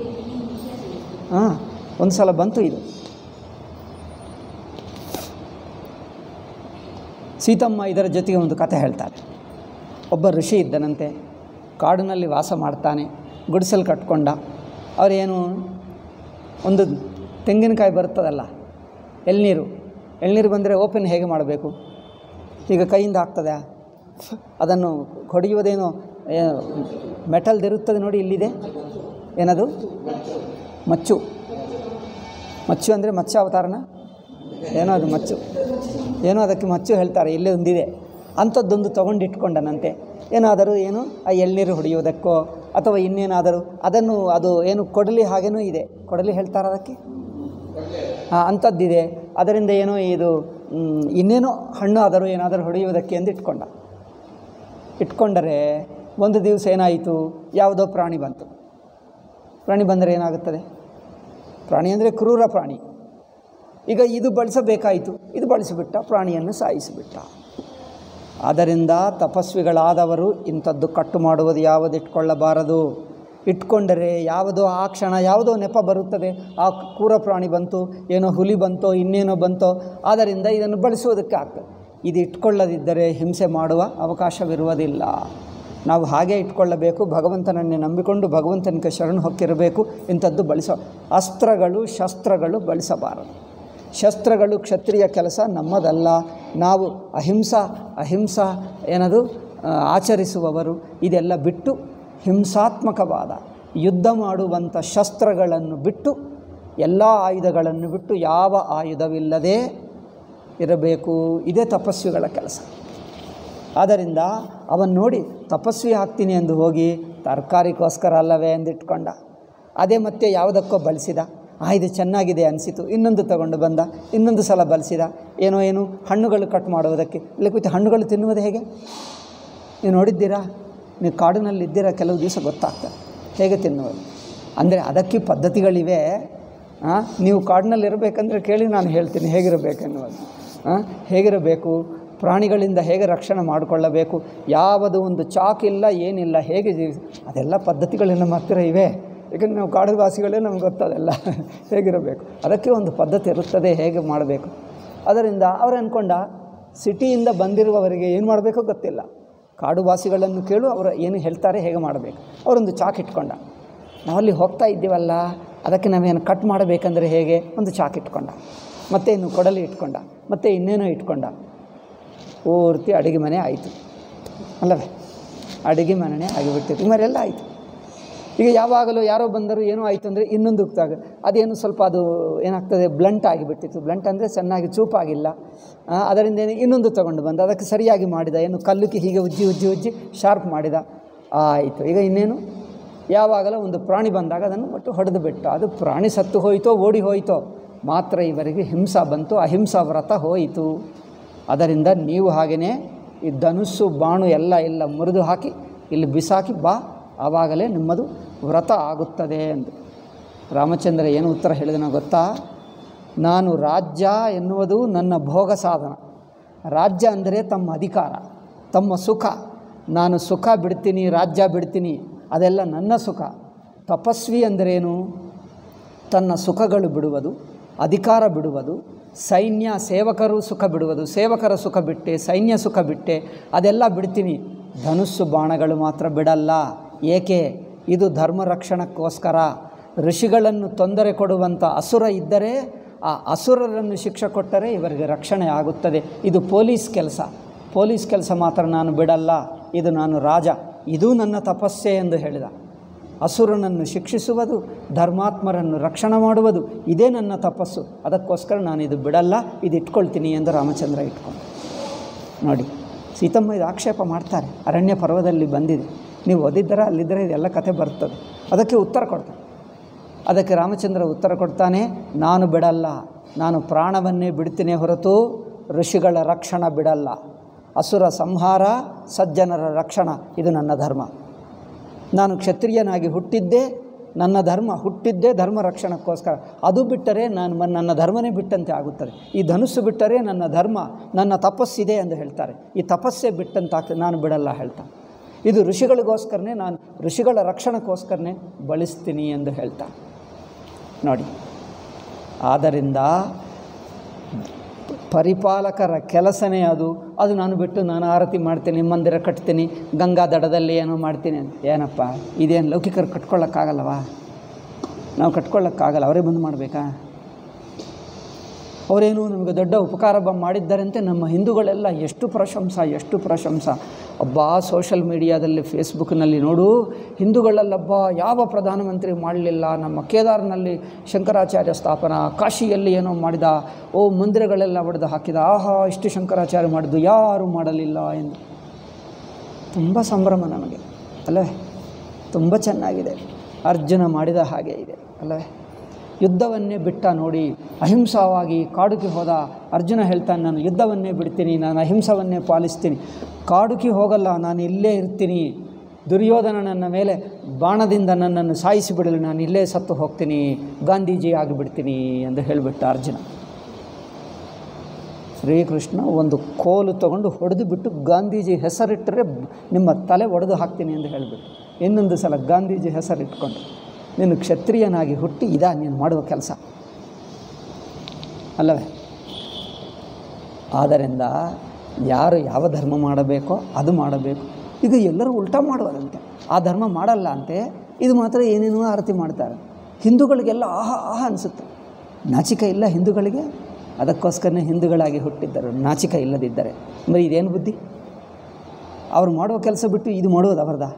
Speaker 1: ಹಾಂ ಒಂದು ಸಲ ಬಂತು ಇದು ಸೀತಮ್ಮ ಇದರ ಜೊತೆಗೆ ಒಂದು ಕಥೆ ಹೇಳ್ತಾರೆ ಒಬ್ಬ ಋಷಿ ಇದ್ದನಂತೆ ಕಾಡಿನಲ್ಲಿ ವಾಸ ಮಾಡ್ತಾನೆ ಗುಡಿಸಲು ಕಟ್ಕೊಂಡ ಅವರೇನು ಒಂದು ತೆಂಗಿನಕಾಯಿ ಬರ್ತದಲ್ಲ ಎಳ್ನೀರು ಎಳ್ನೀರು ಬಂದರೆ ಓಪನ್ ಹೇಗೆ ಮಾಡಬೇಕು ಈಗ ಕೈಯಿಂದ ಆಗ್ತದೆ ಅದನ್ನು ಹೊಡೆಯುವುದೇನು ಮೆಟಲ್ದಿರುತ್ತದೆ ನೋಡಿ ಇಲ್ಲಿದೆ ಏನದು ಮಚ್ಚು ಮಚ್ಚು ಅಂದರೆ ಮತ್ಸ್ಯಾವತಾರನ ಏನೋ ಅದು ಮಚ್ಚು ಏನೋ ಅದಕ್ಕೆ ಮಚ್ಚು ಹೇಳ್ತಾರೆ ಇಲ್ಲೇ ಒಂದಿದೆ ಅಂಥದ್ದೊಂದು ತೊಗೊಂಡಿಟ್ಕೊಂಡನಂತೆ ಏನಾದರೂ ಏನು ಆ ಎಳ್ನೀರು ಹೊಡೆಯುವುದಕ್ಕೋ ಅಥವಾ ಇನ್ನೇನಾದರೂ ಅದನ್ನು ಅದು ಏನು ಕೊಡಲಿ ಹಾಗೇನೂ ಇದೆ ಕೊಡಲಿ ಹೇಳ್ತಾರೆ ಅದಕ್ಕೆ ಹಾಂ ಅಂಥದ್ದಿದೆ ಅದರಿಂದ ಏನೋ ಇದು ಮ್, ಇನ್ನೇನೋ ಹಣ್ಣು ಆದರೂ ಏನಾದರೂ ಹೊಡೆಯುವುದಕ್ಕೆ ಎಂದು ಇಟ್ಕೊಂಡ ಇಟ್ಕೊಂಡರೆ ಒಂದು ದಿವಸ ಏನಾಯಿತು ಯಾವುದೋ ಪ್ರಾಣಿ ಬಂತು ಪ್ರಾಣಿ ಬಂದರೆ ಏನಾಗುತ್ತದೆ ಪ್ರಾಣಿ ಅಂದರೆ ಕ್ರೂರ ಪ್ರಾಣಿ ಈಗ ಇದು ಬಳಸಬೇಕಾಯಿತು ಇದು ಬಳಸಿಬಿಟ್ಟ ಪ್ರಾಣಿಯನ್ನು ಸಾಯಿಸಿಬಿಟ್ಟ ಆದ್ದರಿಂದ ತಪಸ್ವಿಗಳಾದವರು ಇಂಥದ್ದು ಕಟ್ಟು ಮಾಡುವುದು ಯಾವುದು ಇಟ್ಕೊಳ್ಳಬಾರದು ಇಟ್ಕೊಂಡರೆ ಯಾವುದೋ ಆ ಕ್ಷಣ ಯಾವುದೋ ನೆಪ ಬರುತ್ತದೆ ಆ ಕ್ರೂರ ಪ್ರಾಣಿ ಬಂತು ಏನೋ ಹುಲಿ ಬಂತೋ ಇನ್ನೇನೋ ಬಂತೋ ಆದ್ದರಿಂದ ಇದನ್ನು ಬಳಸುವುದಕ್ಕೆ ಆಗ್ತದೆ ಇದು ಇಟ್ಕೊಳ್ಳದಿದ್ದರೆ ಹಿಂಸೆ ಮಾಡುವ ಅವಕಾಶವಿರುವುದಿಲ್ಲ ನಾವು ಹಾಗೆ ಇಟ್ಕೊಳ್ಳಬೇಕು ಭಗವಂತನನ್ನೇ ನಂಬಿಕೊಂಡು ಭಗವಂತನಿಗೆ ಶರಣು ಹೊಕ್ಕಿರಬೇಕು ಇಂಥದ್ದು ಬಳಸೋ ಅಸ್ತ್ರಗಳು ಶಸ್ತ್ರಗಳು ಬಳಸಬಾರದು ಶಸ್ತ್ರಗಳು ಕ್ಷತ್ರಿಯ ಕೆಲಸ ನಮ್ಮದಲ್ಲ ನಾವು ಅಹಿಂಸಾ ಅಹಿಂಸಾ ಏನದು ಆ, ಆಚರಿಸುವವರು ಇದೆಲ್ಲ ಬಿಟ್ಟು ಹಿಂಸಾತ್ಮಕವಾದ ಯುದ್ಧ ಮಾಡುವಂಥ ಶಸ್ತ್ರಗಳನ್ನು ಬಿಟ್ಟು ಎಲ್ಲ ಆಯುಧಗಳನ್ನು ಬಿಟ್ಟು ಯಾವ ಆಯುಧವಿಲ್ಲದೆ ಇರಬೇಕು ಇದೇ ತಪಸ್ವಿಗಳ ಕೆಲಸ ಆದ್ದರಿಂದ ಅವನು ನೋಡಿ ತಪಸ್ವಿ ಆಗ್ತೀನಿ ಎಂದು ಹೋಗಿ ತರಕಾರಿಗೋಸ್ಕರ ಅಲ್ಲವೇ ಎಂದಿಟ್ಕೊಂಡ ಅದೇ ಮತ್ತೆ ಯಾವುದಕ್ಕೋ ಬಳಸಿದ ಆ ಇದು ಚೆನ್ನಾಗಿದೆ ಅನಿಸಿತು ಇನ್ನೊಂದು ತಗೊಂಡು ಬಂದ ಇನ್ನೊಂದು ಸಲ ಬಳಸಿದ ಏನೋ ಏನು ಹಣ್ಣುಗಳು ಕಟ್ ಮಾಡುವುದಕ್ಕೆ ಇಲ್ಲಿ ಕೂತು ಹಣ್ಣುಗಳು ತಿನ್ನುವುದು ಹೇಗೆ ನೀವು ನೋಡಿದ್ದೀರಾ ನೀವು ಕಾಡಿನಲ್ಲಿ ಇದ್ದೀರಾ ಕೆಲವು ದಿವಸ ಗೊತ್ತಾಗ್ತದೆ ಹೇಗೆ ತಿನ್ನುವುದು ಅಂದರೆ ಅದಕ್ಕೆ ಪದ್ಧತಿಗಳಿವೆ ಆ, ನೀವು ಕಾಡಿನಲ್ಲಿ ಇರಬೇಕಂದ್ರೆ ಕೇಳಿ ನಾನು ಹೇಳ್ತೀನಿ ಹೇಗಿರಬೇಕೆನ್ನುವುದು ಆ, ಹೇಗಿರಬೇಕು ಪ್ರಾಣಿಗಳಿಂದ ಹೇಗೆ ರಕ್ಷಣೆ ಮಾಡಿಕೊಳ್ಳಬೇಕು ಯಾವುದು ಒಂದು ಚಾಕ್ ಇಲ್ಲ ಏನಿಲ್ಲ ಹೇಗೆ ಜೀವಿಸ ಅದೆಲ್ಲ ಪದ್ಧತಿಗಳು ನಮ್ಮ ಹತ್ತಿರ ಇವೆ ಯಾಕಂದ್ರೆ ನಾವು ಕಾಡುವಾಸಿಗಳೇ ನಮ್ಗೆ ಗೊತ್ತದೆಲ್ಲ ಹೇಗಿರಬೇಕು ಅದಕ್ಕೆ ಒಂದು ಪದ್ಧತಿ ಇರುತ್ತದೆ ಹೇಗೆ ಮಾಡಬೇಕು ಅದರಿಂದ ಅವ್ರು ಅಂದ್ಕೊಂಡ ಸಿಟಿಯಿಂದ ಬಂದಿರುವವರಿಗೆ ಏನು ಮಾಡಬೇಕೋ ಗೊತ್ತಿಲ್ಲ ಕಾಡುವಾಸಿಗಳನ್ನು ಕೇಳು ಅವರು ಏನು ಹೇಳ್ತಾರೆ ಹೇಗೆ ಮಾಡಬೇಕು ಅವರೊಂದು ಚಾಕ್ ಇಟ್ಕೊಂಡ ನಾವಲ್ಲಿ ಹೋಗ್ತಾ ಇದ್ದೀವಲ್ಲ ಅದಕ್ಕೆ ನಾವೇನು ಕಟ್ ಮಾಡಬೇಕಂದ್ರೆ ಹೇಗೆ ಒಂದು ಚಾಕ್ ಇಟ್ಕೊಂಡ ಮತ್ತೆ ಇನ್ನು ಕೊಡಲಿ ಇಟ್ಕೊಂಡ ಮತ್ತೆ ಇನ್ನೇನೋ ಇಟ್ಕೊಂಡ ಪೂರ್ತಿ ಅಡುಗೆ ಮನೆ ಆಯಿತು ಅಲ್ಲವೇ ಅಡುಗೆ ಮನೆಯೇ ಆಗಿಬಿಟ್ಟಿತ್ತು ಮರೆಲ್ಲ ಆಯಿತು ಈಗ ಯಾವಾಗಲೂ ಯಾರೋ ಬಂದರು ಏನೋ ಆಯಿತು ಅಂದರೆ ಇನ್ನೊಂದು ಉಕ್ತಾಗ ಅದೇನು ಸ್ವಲ್ಪ ಅದು ಏನಾಗ್ತದೆ ಬ್ಲಂಟ್ ಆಗಿಬಿಟ್ಟಿತ್ತು ಬ್ಲಂಟ್ ಅಂದರೆ ಚೆನ್ನಾಗಿ ಚೂಪಾಗಿಲ್ಲ ಆ, ಅದರಿಂದ ಏನು ಇನ್ನೊಂದು ತಗೊಂಡು ಬಂದ ಅದಕ್ಕೆ ಸರಿಯಾಗಿ ಮಾಡಿದ ಏನು ಕಲ್ಲುಕ್ಕೆ ಹೀಗೆ ಉಜ್ಜಿ ಉಜ್ಜಿ ಉಜ್ಜಿ ಶಾರ್ಪ್ ಮಾಡಿದ ಆಯಿತು ಈಗ ಇನ್ನೇನು ಯಾವಾಗಲೂ ಒಂದು ಪ್ರಾಣಿ ಬಂದಾಗ ಅದನ್ನು ಒಟ್ಟು ಹೊಡೆದು ಬಿಟ್ಟು ಅದು ಪ್ರಾಣಿ ಸತ್ತು ಹೋಯಿತೋ ಓಡಿ ಹೋಯಿತೋ ಮಾತ್ರ ಇವರಿಗೆ ಹಿಂಸಾ ಬಂತು ಅಹಿಂಸಾ ವ್ರತ ಹೋಯಿತು ಅದರಿಂದ ನೀವು ಹಾಗೆಯೇ ಈ ಧನುಸ್ಸು ಬಾಣು ಎಲ್ಲ ಎಲ್ಲ ಮುರಿದು ಹಾಕಿ ಇಲ್ಲಿ ಬಿಸಾಕಿ ಬಾ ಆವಾಗಲೇ ನಿಮ್ಮದು ವ್ರತ ಆಗುತ್ತದೆ ಎಂದು ರಾಮಚಂದ್ರ ಏನು ಉತ್ತರ ಹೇಳಿದನೋ ಗೊತ್ತಾ ನಾನು ರಾಜ್ಯ ಎನ್ನುವುದು ನನ್ನ ಭೋಗ ಸಾಧನ ರಾಜ್ಯ ಅಂದರೆ ತಮ್ಮ ಅಧಿಕಾರ ತಮ್ಮ ಸುಖ ನಾನು ಸುಖ ಬಿಡ್ತೀನಿ ರಾಜ್ಯ ಬಿಡ್ತೀನಿ ಅದೆಲ್ಲ ನನ್ನ ಸುಖ ತಪಸ್ವಿ ಅಂದರೇನು ತನ್ನ ಸುಖಗಳು ಬಿಡುವುದು ಅಧಿಕಾರ ಬಿಡುವುದು ಸೈನ್ಯ ಸೇವಕರು ಸುಖ ಬಿಡುವುದು ಸೇವಕರ ಸುಖ ಬಿಟ್ಟೆ ಸೈನ್ಯ ಸುಖ ಬಿಟ್ಟೆ ಅದೆಲ್ಲ ಬಿಡ್ತೀನಿ ಧನುಸ್ಸು ಬಾಣಗಳು ಮಾತ್ರ ಬಿಡಲ್ಲ ಏಕೆ ಇದು ಧರ್ಮ ರಕ್ಷಣಕ್ಕೋಸ್ಕರ ಋಷಿಗಳನ್ನು ತೊಂದರೆ ಕೊಡುವಂಥ ಅಸುರ ಇದ್ದರೆ ಆ ಅಸುರರನ್ನು ಶಿಕ್ಷೆ ಕೊಟ್ಟರೆ ಇವರಿಗೆ ರಕ್ಷಣೆ ಆಗುತ್ತದೆ ಇದು ಪೊಲೀಸ್ ಕೆಲಸ ಪೊಲೀಸ್ ಕೆಲಸ ಮಾತ್ರ ನಾನು ಬಿಡಲ್ಲ ಇದು ನಾನು ರಾಜ ಇದು ನನ್ನ ತಪಸ್ಸೆ ಎಂದು ಹೇಳಿದ ಅಸುರನನ್ನು ಶಿಕ್ಷಿಸುವುದು ಧರ್ಮಾತ್ಮರನ್ನು ರಕ್ಷಣೆ ಮಾಡುವುದು ಇದೇ ನನ್ನ ತಪಸ್ಸು ಅದಕ್ಕೋಸ್ಕರ ನಾನು ಇದು ಬಿಡಲ್ಲ ಇದು ಇಟ್ಕೊಳ್ತೀನಿ ಎಂದು ರಾಮಚಂದ್ರ ಇಟ್ಕೊಂಡು ನೋಡಿ ಸೀತಮ್ಮ ಇದು ಆಕ್ಷೇಪ ಮಾಡ್ತಾರೆ ಅರಣ್ಯ ಪರ್ವದಲ್ಲಿ ಬಂದಿದೆ ನೀವು ಓದಿದ್ದರ ಅಲ್ಲಿದ್ದರೆ ಇದೆಲ್ಲ ಕಥೆ ಬರ್ತದೆ ಅದಕ್ಕೆ ಉತ್ತರ ಕೊಡ್ತಾರೆ ಅದಕ್ಕೆ ರಾಮಚಂದ್ರ ಉತ್ತರ ಕೊಡ್ತಾನೆ ನಾನು ಬಿಡಲ್ಲ ನಾನು ಪ್ರಾಣವನ್ನೇ ಬಿಡ್ತೀನಿ ಹೊರತು ಋಷಿಗಳ ರಕ್ಷಣ ಬಿಡಲ್ಲ ಅಸುರ ಸಂಹಾರ ಸಜ್ಜನರ ರಕ್ಷಣ ಇದು ನನ್ನ ಧರ್ಮ ನಾನು ಕ್ಷತ್ರಿಯನಾಗಿ ಹುಟ್ಟಿದ್ದೇ ನನ್ನ ಧರ್ಮ ಹುಟ್ಟಿದ್ದೇ ಧರ್ಮ ರಕ್ಷಣಕ್ಕೋಸ್ಕರ ಅದು ಬಿಟ್ಟರೆ ನಾನು ಮ- ನನ್ನ ಧರ್ಮನೇ ಬಿಟ್ಟಂತೆ ಆಗುತ್ತದೆ ಈ ಧನುಸ್ಸು ಬಿಟ್ಟರೆ ನನ್ನ ಧರ್ಮ ನನ್ನ ತಪಸ್ಸಿದೆ ಎಂದು ಹೇಳ್ತಾರೆ ಈ ತಪಸ್ಸೇ ಬಿಟ್ಟಂತಾಗ್ತದೆ ನಾನು ಬಿಡಲ್ಲ ಹೇಳ್ತಾನೆ ಇದು ಋಷಿಗಳಿಗೋಸ್ಕರನೇ ನಾನು ಋಷಿಗಳ ರಕ್ಷಣಕ್ಕೋಸ್ಕರನೇ ಬಳಸ್ತೀನಿ ಎಂದು ಹೇಳ್ತಾನೆ ನೋಡಿ ಆದ್ದರಿಂದ ಪರಿಪಾಲಕರ ಕೆಲಸನೇ ಅದು ಅದು ನಾನು ಬಿಟ್ಟು ನಾನು ಆರತಿ ಮಾಡ್ತೀನಿ ಮಂದಿರ ಕಟ್ತೀನಿ ಗಂಗಾ ದಡದಲ್ಲಿ ಏನೋ ಮಾಡ್ತೀನಿ ಅಂತ ಏನಪ್ಪ ಇದೇನು ಲೌಕಿಕರು ಕಟ್ಕೊಳ್ಳೋಕ್ಕಾಗಲ್ಲವಾ ನಾವು ಕಟ್ಕೊಳ್ಳೋಕ್ಕಾಗಲ್ಲ ಅವರೇ ಬಂದು ಮಾಡಬೇಕಾ ಅವರೇನು ನಮಗೆ ದೊಡ್ಡ ಉಪಕಾರ ಬ ಮಾಡಿದ್ದಾರಂತೆ ನಮ್ಮ ಹಿಂದೂಗಳೆಲ್ಲ ಎಷ್ಟು ಪ್ರಶಂಸ ಎಷ್ಟು ಪ್ರಶಂಸ ಅಬ್ಬಾ ಸೋಷಲ್ ಮೀಡಿಯಾದಲ್ಲಿ ಫೇಸ್ಬುಕ್ನಲ್ಲಿ ನೋಡು ಹಿಂದೂಗಳಲ್ಲಬ್ಬ ಯಾವ ಪ್ರಧಾನಮಂತ್ರಿ ಮಾಡಲಿಲ್ಲ ನಮ್ಮ ಕೇದಾರ್ನಲ್ಲಿ ಶಂಕರಾಚಾರ್ಯ ಸ್ಥಾಪನ ಕಾಶಿಯಲ್ಲಿ ಏನೋ ಮಾಡಿದ ಓ ಮಂದಿರಗಳೆಲ್ಲ ಒಡೆದು ಹಾಕಿದ ಆಹಾ ಇಷ್ಟು ಶಂಕರಾಚಾರ್ಯ ಮಾಡಿದ್ದು ಯಾರೂ ಮಾಡಲಿಲ್ಲ ಎಂದು ತುಂಬ ಸಂಭ್ರಮ ನಮಗೆ ಅಲ್ಲವೇ ತುಂಬ ಚೆನ್ನಾಗಿದೆ ಅರ್ಜುನ ಮಾಡಿದ ಹಾಗೆ ಇದೆ ಅಲ್ಲವೇ ಯುದ್ಧವನ್ನೇ ಬಿಟ್ಟ ನೋಡಿ ಅಹಿಂಸಾವಾಗಿ ಕಾಡುಕಿ ಹೋದ ಅರ್ಜುನ ಹೇಳ್ತಾನೆ ನಾನು ಯುದ್ಧವನ್ನೇ ಬಿಡ್ತೀನಿ ನಾನು ಅಹಿಂಸವನ್ನೇ ಪಾಲಿಸ್ತೀನಿ ಕಾಡುಕಿ ಹೋಗಲ್ಲ ನಾನು ಇಲ್ಲೇ ಇರ್ತೀನಿ ದುರ್ಯೋಧನ ನನ್ನ ಮೇಲೆ ಬಾಣದಿಂದ ನನ್ನನ್ನು ಸಾಯಿಸಿ ಬಿಡಲು ನಾನು ಇಲ್ಲೇ ಸತ್ತು ಹೋಗ್ತೀನಿ ಗಾಂಧೀಜಿ ಆಗಿಬಿಡ್ತೀನಿ ಎಂದು ಹೇಳಿಬಿಟ್ಟ ಅರ್ಜುನ ಶ್ರೀಕೃಷ್ಣ ಒಂದು ಕೋಲು ತಗೊಂಡು ಹೊಡೆದು ಬಿಟ್ಟು ಗಾಂಧೀಜಿ ಹೆಸರಿಟ್ಟರೆ ನಿಮ್ಮ ತಲೆ ಒಡೆದು ಹಾಕ್ತೀನಿ ಎಂದು ಹೇಳಿಬಿಟ್ಟು ಇನ್ನೊಂದು ಸಲ ಗಾಂಧೀಜಿ ಹೆಸರಿಟ್ಕೊಂಡು ನೀನು ಕ್ಷತ್ರಿಯನಾಗಿ ಹುಟ್ಟಿ ಇದಾ ನೀನು ಮಾಡುವ ಕೆಲಸ ಅಲ್ಲವೇ ಆದ್ದರಿಂದ ಯಾರು ಯಾವ ಧರ್ಮ ಮಾಡಬೇಕೋ ಅದು ಮಾಡಬೇಕು ಇದು ಎಲ್ಲರೂ ಉಲ್ಟಾ ಮಾಡುವುದಂತೆ ಆ ಧರ್ಮ ಮಾಡಲ್ಲ ಅಂತೆ ಇದು ಮಾತ್ರ ಏನೇನೋ ಆರತಿ ಮಾಡ್ತಾರೆ ಹಿಂದೂಗಳಿಗೆಲ್ಲ ಆಹಾ ಆಹಾ ಅನಿಸುತ್ತೆ ನಾಚಿಕ ಇಲ್ಲ ಹಿಂದೂಗಳಿಗೆ ಅದಕ್ಕೋಸ್ಕರನೇ ಹಿಂದೂಗಳಾಗಿ ಹುಟ್ಟಿದ್ದರು ನಾಚಿಕ ಇಲ್ಲದಿದ್ದರೆ మరి ಇದೇನು ಬುದ್ಧಿ ಅವ್ರು ಮಾಡುವ ಕೆಲಸ ಬಿಟ್ಟು ಇದು ಮಾಡೋದು ಅವರದ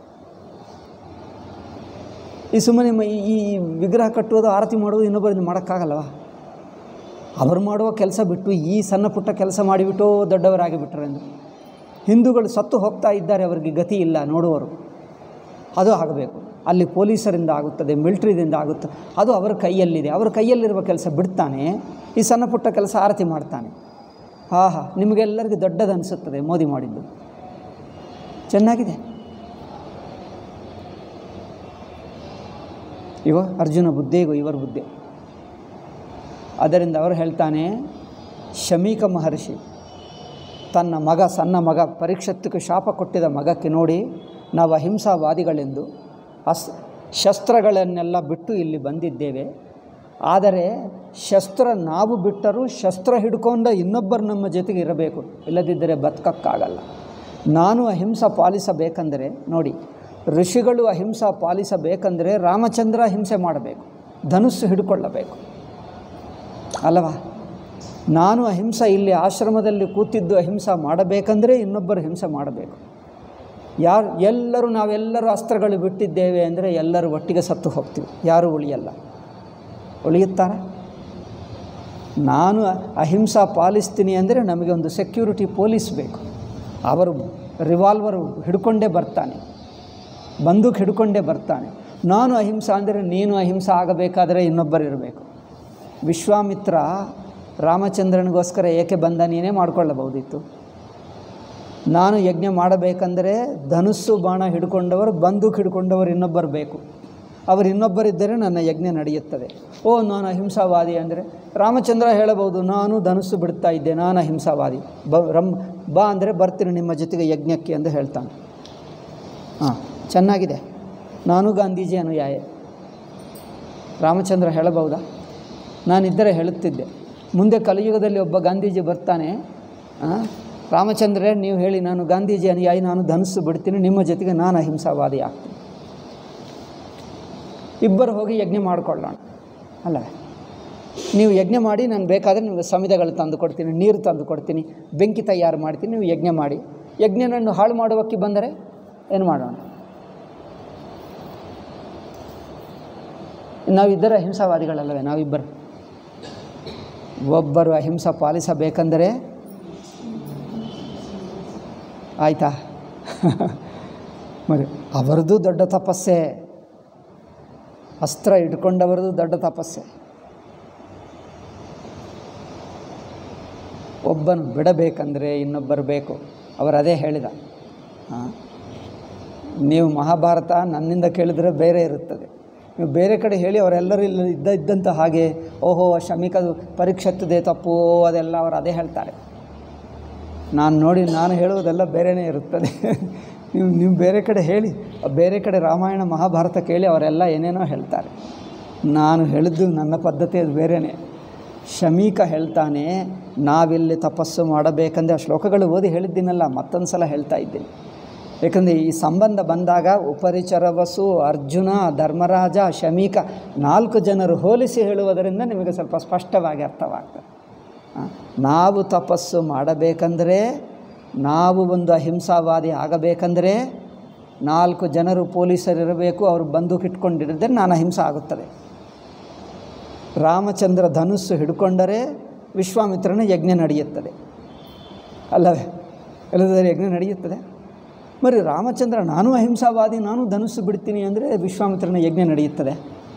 Speaker 1: ಈ ಸುಮ್ಮನೆ ಮ- ಈ ಈ ವಿಗ್ರಹ ಕಟ್ಟುವುದು ಆರತಿ ಮಾಡುವುದು ಇನ್ನೊಬ್ಬರಿಂದ ಮಾಡೋಕ್ಕಾಗಲ್ಲವಾ ಅವರು ಮಾಡುವ ಕೆಲಸ ಬಿಟ್ಟು ಈ ಸಣ್ಣ ಪುಟ್ಟ ಕೆಲಸ ಮಾಡಿಬಿಟ್ಟು ದೊಡ್ಡವರಾಗಿ ಬಿಟ್ಟರು ಎಂದು ಹಿಂದೂಗಳು ಸತ್ತು ಹೋಗ್ತಾ ಇದ್ದಾರೆ ಅವರಿಗೆ ಗತಿ ಇಲ್ಲ ನೋಡುವರು ಅದು ಆಗಬೇಕು ಅಲ್ಲಿ ಪೊಲೀಸರಿಂದ ಆಗುತ್ತದೆ ಮಿಲ್ಟ್ರಿದಿಂದ ಆಗುತ್ತದೆ ಅದು ಅವರ ಕೈಯಲ್ಲಿದೆ ಅವರ ಕೈಯಲ್ಲಿರುವ ಕೆಲಸ ಬಿಡ್ತಾನೆ ಈ ಸಣ್ಣ ಪುಟ್ಟ ಕೆಲಸ ಆರತಿ ಮಾಡ್ತಾನೆ ಹಾ ಹಾ ನಿಮಗೆಲ್ಲರಿಗೂ ದೊಡ್ಡದು ಅನಿಸುತ್ತದೆ ಮೋದಿ ಮಾಡಿದ್ದು ಚೆನ್ನಾಗಿದೆ ಇವ ಅರ್ಜುನ ಬುದ್ಧಿಗೂ ಇವರ ಬುದ್ಧಿ ಆದ್ದರಿಂದ ಅವರು ಹೇಳ್ತಾನೆ ಶಮೀಕ ಮಹರ್ಷಿ ತನ್ನ ಮಗ ಸಣ್ಣ ಮಗ ಪರೀಕ್ಷತ್ಗೆ ಶಾಪ ಕೊಟ್ಟಿದ ಮಗಕ್ಕೆ ನೋಡಿ ನಾವು ಅಹಿಂಸಾವಾದಿಗಳೆಂದು ಅಸ್ ಶಸ್ತ್ರಗಳನ್ನೆಲ್ಲ ಬಿಟ್ಟು ಇಲ್ಲಿ ಬಂದಿದ್ದೇವೆ ಆದರೆ ಶಸ್ತ್ರ ನಾವು ಬಿಟ್ಟರೂ ಶಸ್ತ್ರ ಹಿಡ್ಕೊಂಡ ಇನ್ನೊಬ್ಬರು ನಮ್ಮ ಜೊತೆಗೆ ಇರಬೇಕು ಇಲ್ಲದಿದ್ದರೆ ಬದುಕಕ್ಕಾಗಲ್ಲ ನಾನು ಅಹಿಂಸಾ ಪಾಲಿಸಬೇಕಂದರೆ ನೋಡಿ ಋಷಿಗಳು ಅಹಿಂಸಾ ಪಾಲಿಸಬೇಕಂದರೆ ರಾಮಚಂದ್ರ ಹಿಂಸೆ ಮಾಡಬೇಕು ಧನುಸ್ಸು ಹಿಡ್ಕೊಳ್ಳಬೇಕು ಅಲ್ಲವಾ ನಾನು ಅಹಿಂಸೆ ಇಲ್ಲಿ ಆಶ್ರಮದಲ್ಲಿ ಕೂತಿದ್ದು ಅಹಿಂಸೆ ಮಾಡಬೇಕಂದ್ರೆ ಇನ್ನೊಬ್ಬರು ಹಿಂಸೆ ಮಾಡಬೇಕು ಯಾರು ಎಲ್ಲರೂ ನಾವೆಲ್ಲರೂ ಅಸ್ತ್ರಗಳು ಬಿಟ್ಟಿದ್ದೇವೆ ಅಂದರೆ ಎಲ್ಲರೂ ಒಟ್ಟಿಗೆ ಸತ್ತು ಹೋಗ್ತೀವಿ ಯಾರೂ ಉಳಿಯಲ್ಲ ಉಳಿಯುತ್ತಾರೆ ನಾನು ಅಹಿಂಸಾ ಪಾಲಿಸ್ತೀನಿ ಅಂದರೆ ನಮಗೆ ಒಂದು ಸೆಕ್ಯೂರಿಟಿ ಪೊಲೀಸ್ ಬೇಕು ಅವರು ರಿವಾಲ್ವರ್ ಹಿಡ್ಕೊಂಡೇ ಬರ್ತಾನೆ ಬಂದೂಕ್ ಹಿಡ್ಕೊಂಡೇ ಬರ್ತಾನೆ ನಾನು ಅಹಿಂಸಾ ಅಂದರೆ ನೀನು ಅಹಿಂಸಾ ಆಗಬೇಕಾದರೆ ಇನ್ನೊಬ್ಬರು ಇರಬೇಕು ವಿಶ್ವಾಮಿತ್ರ ರಾಮಚಂದ್ರನಿಗೋಸ್ಕರ ಏಕೆ ಬಂದ ನೀನೇ ಮಾಡಿಕೊಳ್ಳಬಹುದಿತ್ತು ನಾನು ಯಜ್ಞ ಮಾಡಬೇಕಂದರೆ ಧನುಸ್ಸು ಬಾಣ ಹಿಡ್ಕೊಂಡವರು ಬಂದೂಕ್ ಹಿಡ್ಕೊಂಡವರು ಇನ್ನೊಬ್ಬರು ಬೇಕು ಅವರು ಇನ್ನೊಬ್ಬರಿದ್ದರೆ ನನ್ನ ಯಜ್ಞ ನಡೆಯುತ್ತದೆ ಓ ನಾನು ಅಹಿಂಸಾವಾದಿ ಅಂದರೆ ರಾಮಚಂದ್ರ ಹೇಳಬಹುದು ನಾನು ಧನುಸ್ಸು ಬಿಡ್ತಾ ಇದ್ದೆ ನಾನು ಅಹಿಂಸಾವಾದಿ ಬ ರಮ್ ಬಾ ಅಂದರೆ ಬರ್ತೀನಿ ನಿಮ್ಮ ಜೊತೆಗೆ ಯಜ್ಞಕ್ಕೆ ಎಂದು ಹೇಳ್ತಾನೆ ಹಾಂ ಚೆನ್ನಾಗಿದೆ ನಾನು ಗಾಂಧೀಜಿ ಅನುಯಾಯ ರಾಮಚಂದ್ರ ಹೇಳಬಹುದಾ ನಾನಿದ್ದರೆ ಹೇಳುತ್ತಿದ್ದೆ ಮುಂದೆ ಕಲಿಯುಗದಲ್ಲಿ ಒಬ್ಬ ಗಾಂಧೀಜಿ ಬರ್ತಾನೆ ಆ, ರಾಮಚಂದ್ರೇ ನೀವು ಹೇಳಿ ನಾನು ಗಾಂಧೀಜಿ ಅನುಯಾಯಿ ನಾನು ಧನುಸ್ಸು ಬಿಡ್ತೀನಿ ನಿಮ್ಮ ಜೊತೆಗೆ ನಾನು ಅಹಿಂಸಾವಾದಿ ಆಗ್ತೀನಿ ಇಬ್ಬರು ಹೋಗಿ ಯಜ್ಞ ಮಾಡಿಕೊಳ್ಳೋಣ ಅಲ್ಲ ನೀವು ಯಜ್ಞ ಮಾಡಿ ನಾನು ಬೇಕಾದರೆ ನಿಮಗೆ ಸಮಿಧಗಳು ತಂದು ಕೊಡ್ತೀನಿ ನೀರು ತಂದು ಕೊಡ್ತೀನಿ ಬೆಂಕಿ ತಯಾರು ಮಾಡ್ತೀನಿ ನೀವು ಯಜ್ಞ ಮಾಡಿ ಯಜ್ಞನನ್ನು ಹಾಳು ಮಾಡುವಕ್ಕೆ ಬಂದರೆ ಏನು ಮಾಡೋಣ ನಾವಿಬ್ಬರು ಅಹಿಂಸಾವಾದಿಗಳಲ್ಲವೇ ನಾವಿಬ್ಬರು ಒಬ್ಬರು ಅಹಿಂಸಾ ಪಾಲಿಸಬೇಕೆಂದರೆ ಆಯಿತಾ మరి ಅವರದು ದೊಡ್ಡ ತಪಸ್ಸೆ ಅಸ್ತ್ರ ಇಟ್ಕೊಂಡವರದು ದೊಡ್ಡ ತಪಸ್ಸೆ ಒಬ್ಬನು ಬಿಡಬೇಕಂದ್ರೆ ಇನ್ನೊಬ್ಬರು ಬೇಕು ಅವರು ಅದೇ ಹೇಳಿದ ಹಾಂ ನೀವು ಮಹಾಭಾರತ ನನ್ನಿಂದ ಕೇಳಿದರೆ ಬೇರೆ ಇರುತ್ತದೆ ನೀವು ಬೇರೆ ಕಡೆ ಹೇಳಿ ಅವರೆಲ್ಲರೂ ಇಲ್ಲಿ ಇದ್ದ ಇದ್ದಂಥ ಹಾಗೆ ಓಹೋ ಶಮಿಕದು ಪರೀಕ್ಷತ್ತದೆ ತಪ್ಪು ಅದೆಲ್ಲ ಅವರು ಅದೇ ಹೇಳ್ತಾರೆ ನಾನು ನೋಡಿ ನಾನು ಹೇಳುವುದೆಲ್ಲ ಬೇರೆಯೇ ಇರುತ್ತದೆ ನೀವು ನೀವು ಬೇರೆ ಕಡೆ ಹೇಳಿ ಬೇರೆ ಕಡೆ ರಾಮಾಯಣ ಮಹಾಭಾರತ ಕೇಳಿ ಅವರೆಲ್ಲ ಏನೇನೋ ಹೇಳ್ತಾರೆ ನಾನು ಹೇಳಿದ್ದು ನನ್ನ ಪದ್ಧತಿ ಅದು ಬೇರೆಯೇ ಶಮೀಕ ಹೇಳ್ತಾನೆ ನಾವಿಲ್ಲಿ ತಪಸ್ಸು ಮಾಡಬೇಕಂದ್ರೆ ಆ ಶ್ಲೋಕಗಳು ಓದಿ ಹೇಳಿದ್ದೀನಲ್ಲ ಮತ್ತೊಂದು ಸಲ ಹೇಳ್ತಾ ಇದ್ದೀನಿ ಏಕೆಂದರೆ ಈ ಸಂಬಂಧ ಬಂದಾಗ ಉಪರಿಚರವಸು ಅರ್ಜುನ ಧರ್ಮರಾಜ ಶಮೀಕ ನಾಲ್ಕು ಜನರು ಹೋಲಿಸಿ ಹೇಳುವುದರಿಂದ ನಿಮಗೆ ಸ್ವಲ್ಪ ಸ್ಪಷ್ಟವಾಗಿ ಅರ್ಥವಾಗ್ತದೆ ಆ, ನಾವು ತಪಸ್ಸು ಮಾಡಬೇಕಂದ್ರೆ ನಾವು ಒಂದು ಅಹಿಂಸಾವಾದಿ ಆಗಬೇಕಂದ್ರೆ ನಾಲ್ಕು ಜನರು ಪೊಲೀಸರಿರಬೇಕು ಅವರು ಬಂದೂಕು ಇಟ್ಕೊಂಡಿರಿದ್ರೆ ನಾನು ಅಹಿಂಸೆ ಆಗುತ್ತದೆ ರಾಮಚಂದ್ರ ಧನುಸ್ಸು ಹಿಡ್ಕೊಂಡರೆ ವಿಶ್ವಾಮಿತ್ರನ ಯಜ್ಞ ನಡೆಯುತ್ತದೆ ಅಲ್ಲವೇ ಎಲ್ಲದರ ಯಜ್ಞ ನಡೆಯುತ್ತದೆ మరి ರಾಮಚಂದ್ರ ನಾನು ಅಹಿಂಸಾವಾದಿ ನಾನು ಧನುಸ್ಸು ಬಿಡ್ತೀನಿ ಅಂದರೆ ವಿಶ್ವಾಮಿತ್ರನ ಯಜ್ಞ ನಡೆಯುತ್ತದೆ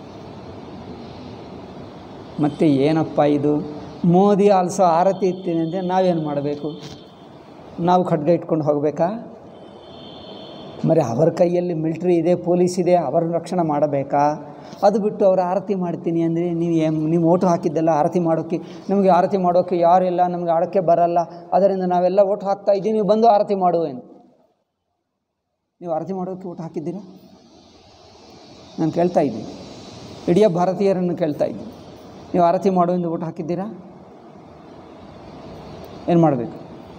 Speaker 1: ಮತ್ತು ಏನಪ್ಪ ಇದು ಮೋದಿ ಆಲ್ಸೋ ಆರತಿ ಇರ್ತೀನಿ ಅಂದರೆ ನಾವೇನು ಮಾಡಬೇಕು ನಾವು ಖಡ್ಗ ಇಟ್ಕೊಂಡು ಹೋಗಬೇಕಾ మరి ಅವರ ಕೈಯಲ್ಲಿ ಮಿಲ್ಟ್ರಿ ಇದೆ ಪೊಲೀಸ್ ಇದೆ ಅವರನ್ನು ರಕ್ಷಣೆ ಮಾಡಬೇಕಾ ಅದು ಬಿಟ್ಟು ಅವರು ಆರತಿ ಮಾಡ್ತೀನಿ ಅಂದರೆ ನೀವು ಏನ್ ನೀವು ಓಟು ಹಾಕಿದ್ದೆಲ್ಲ ಆರತಿ ಮಾಡೋಕ್ಕೆ ನಮಗೆ ಆರತಿ ಮಾಡೋಕ್ಕೆ ಯಾರಿಲ್ಲ ನಮಗೆ ಆಡೋಕ್ಕೆ ಬರಲ್ಲ ಅದರಿಂದ ನಾವೆಲ್ಲ ಓಟು ಹಾಕ್ತಾ ಇದ್ದೀವಿ ನೀವು ಬಂದು ಆರತಿ ಮಾಡು ಎಂದು ನೀವು ಆರತಿ ಮಾಡೋಕ್ಕೆ ಓಟು ಹಾಕಿದ್ದೀರಾ ನಾನು ಕೇಳ್ತಾ ಇದ್ದೀನಿ ಇಡೀ ಭಾರತೀಯರನ್ನು ಕೇಳ್ತಾ ಇದ್ದೀನಿ ನೀವು ಆರತಿ ಮಾಡು ಎಂದು ಓಟು ಹಾಕಿದ್ದೀರಾ ಏನು ಮಾಡಬೇಕು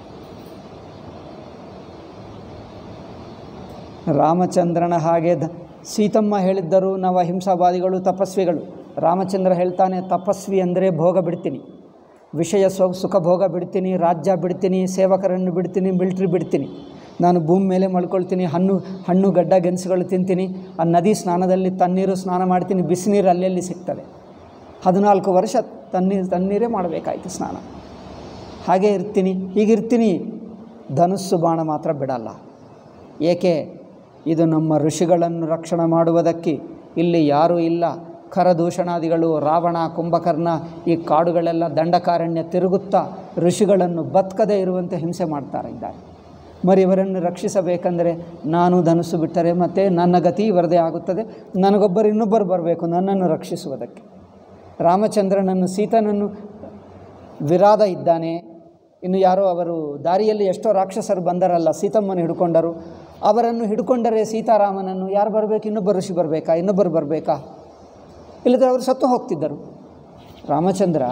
Speaker 1: ರಾಮಚಂದ್ರನ ಹಾಗೆ ದ ಸೀತಮ್ಮ ಹೇಳಿದ್ದರು ನಾವು ಅಹಿಂಸಾವಾದಿಗಳು ತಪಸ್ವಿಗಳು ರಾಮಚಂದ್ರ ಹೇಳ್ತಾನೆ ತಪಸ್ವಿ ಅಂದರೆ ಭೋಗ ಬಿಡ್ತೀನಿ ವಿಷಯ ಸೊ ಸುಖ ಭೋಗ ಬಿಡ್ತೀನಿ ರಾಜ್ಯ ಬಿಡ್ತೀನಿ ಸೇವಕರನ್ನು ಬಿಡ್ತೀನಿ ಮಿಲ್ಟ್ರಿ ಬಿಡ್ತೀನಿ ನಾನು ಭೂಮಿ ಮೇಲೆ ಮಲ್ಕೊಳ್ತೀನಿ ಹಣ್ಣು ಹಣ್ಣು ಗಡ್ಡ ಗೆಣಸುಗಳು ತಿಂತೀನಿ ಆ ನದಿ ಸ್ನಾನದಲ್ಲಿ ತಣ್ಣೀರು ಸ್ನಾನ ಮಾಡ್ತೀನಿ ಬಿಸಿನೀರು ಅಲ್ಲೆಲ್ಲಿ ಸಿಗ್ತದೆ ಹದಿನಾಲ್ಕು ವರ್ಷ ತಣ್ಣೀರು ತಣ್ಣೀರೇ ಮಾಡಬೇಕಾಯ್ತು ಸ್ನಾನ ಹಾಗೆ ಇರ್ತೀನಿ ಹೀಗಿರ್ತೀನಿ ಧನುಸ್ಸು ಬಾಣ ಮಾತ್ರ ಬಿಡಲ್ಲ ಏಕೆ ಇದು ನಮ್ಮ ಋಷಿಗಳನ್ನು ರಕ್ಷಣೆ ಮಾಡುವುದಕ್ಕೆ ಇಲ್ಲಿ ಯಾರೂ ಇಲ್ಲ ಖರದೂಷಣಾದಿಗಳು ರಾವಣ ಕುಂಭಕರ್ಣ ಈ ಕಾಡುಗಳೆಲ್ಲ ದಂಡಕಾರಣ್ಯ ತಿರುಗುತ್ತಾ ಋಷಿಗಳನ್ನು ಬದುಕದೇ ಇರುವಂತೆ ಹಿಂಸೆ ಮಾಡ್ತಾ ಇದ್ದಾರೆ మరి ಇವರನ್ನು ರಕ್ಷಿಸಬೇಕಂದರೆ ನಾನು ಧನುಸ್ಸು ಬಿಟ್ಟರೆ ಮತ್ತು ನನ್ನ ಗತಿ ಇವರದೇ ಆಗುತ್ತದೆ ನನಗೊಬ್ಬರು ಇನ್ನೊಬ್ಬರು ಬರಬೇಕು ನನ್ನನ್ನು ರಕ್ಷಿಸುವುದಕ್ಕೆ ರಾಮಚಂದ್ರನನ್ನು ಸೀತನನ್ನು ವಿರಾದ ಇದ್ದಾನೆ ಇನ್ನು ಯಾರೋ ಅವರು ದಾರಿಯಲ್ಲಿ ಎಷ್ಟೋ ರಾಕ್ಷಸರು ಬಂದರಲ್ಲ ಸೀತಮ್ಮನ ಹಿಡ್ಕೊಂಡರು ಅವರನ್ನು ಹಿಡ್ಕೊಂಡರೆ ಸೀತಾರಾಮನನ್ನು ಯಾರು ಬರಬೇಕು ಇನ್ನೊಬ್ಬರು ಋಷಿ ಬರಬೇಕಾ ಇನ್ನೊಬ್ಬರು ಬರಬೇಕಾ ಇಲ್ಲದ್ರೆ ಅವರು ಸತ್ತು ಹೋಗ್ತಿದ್ದರು ರಾಮಚಂದ್ರ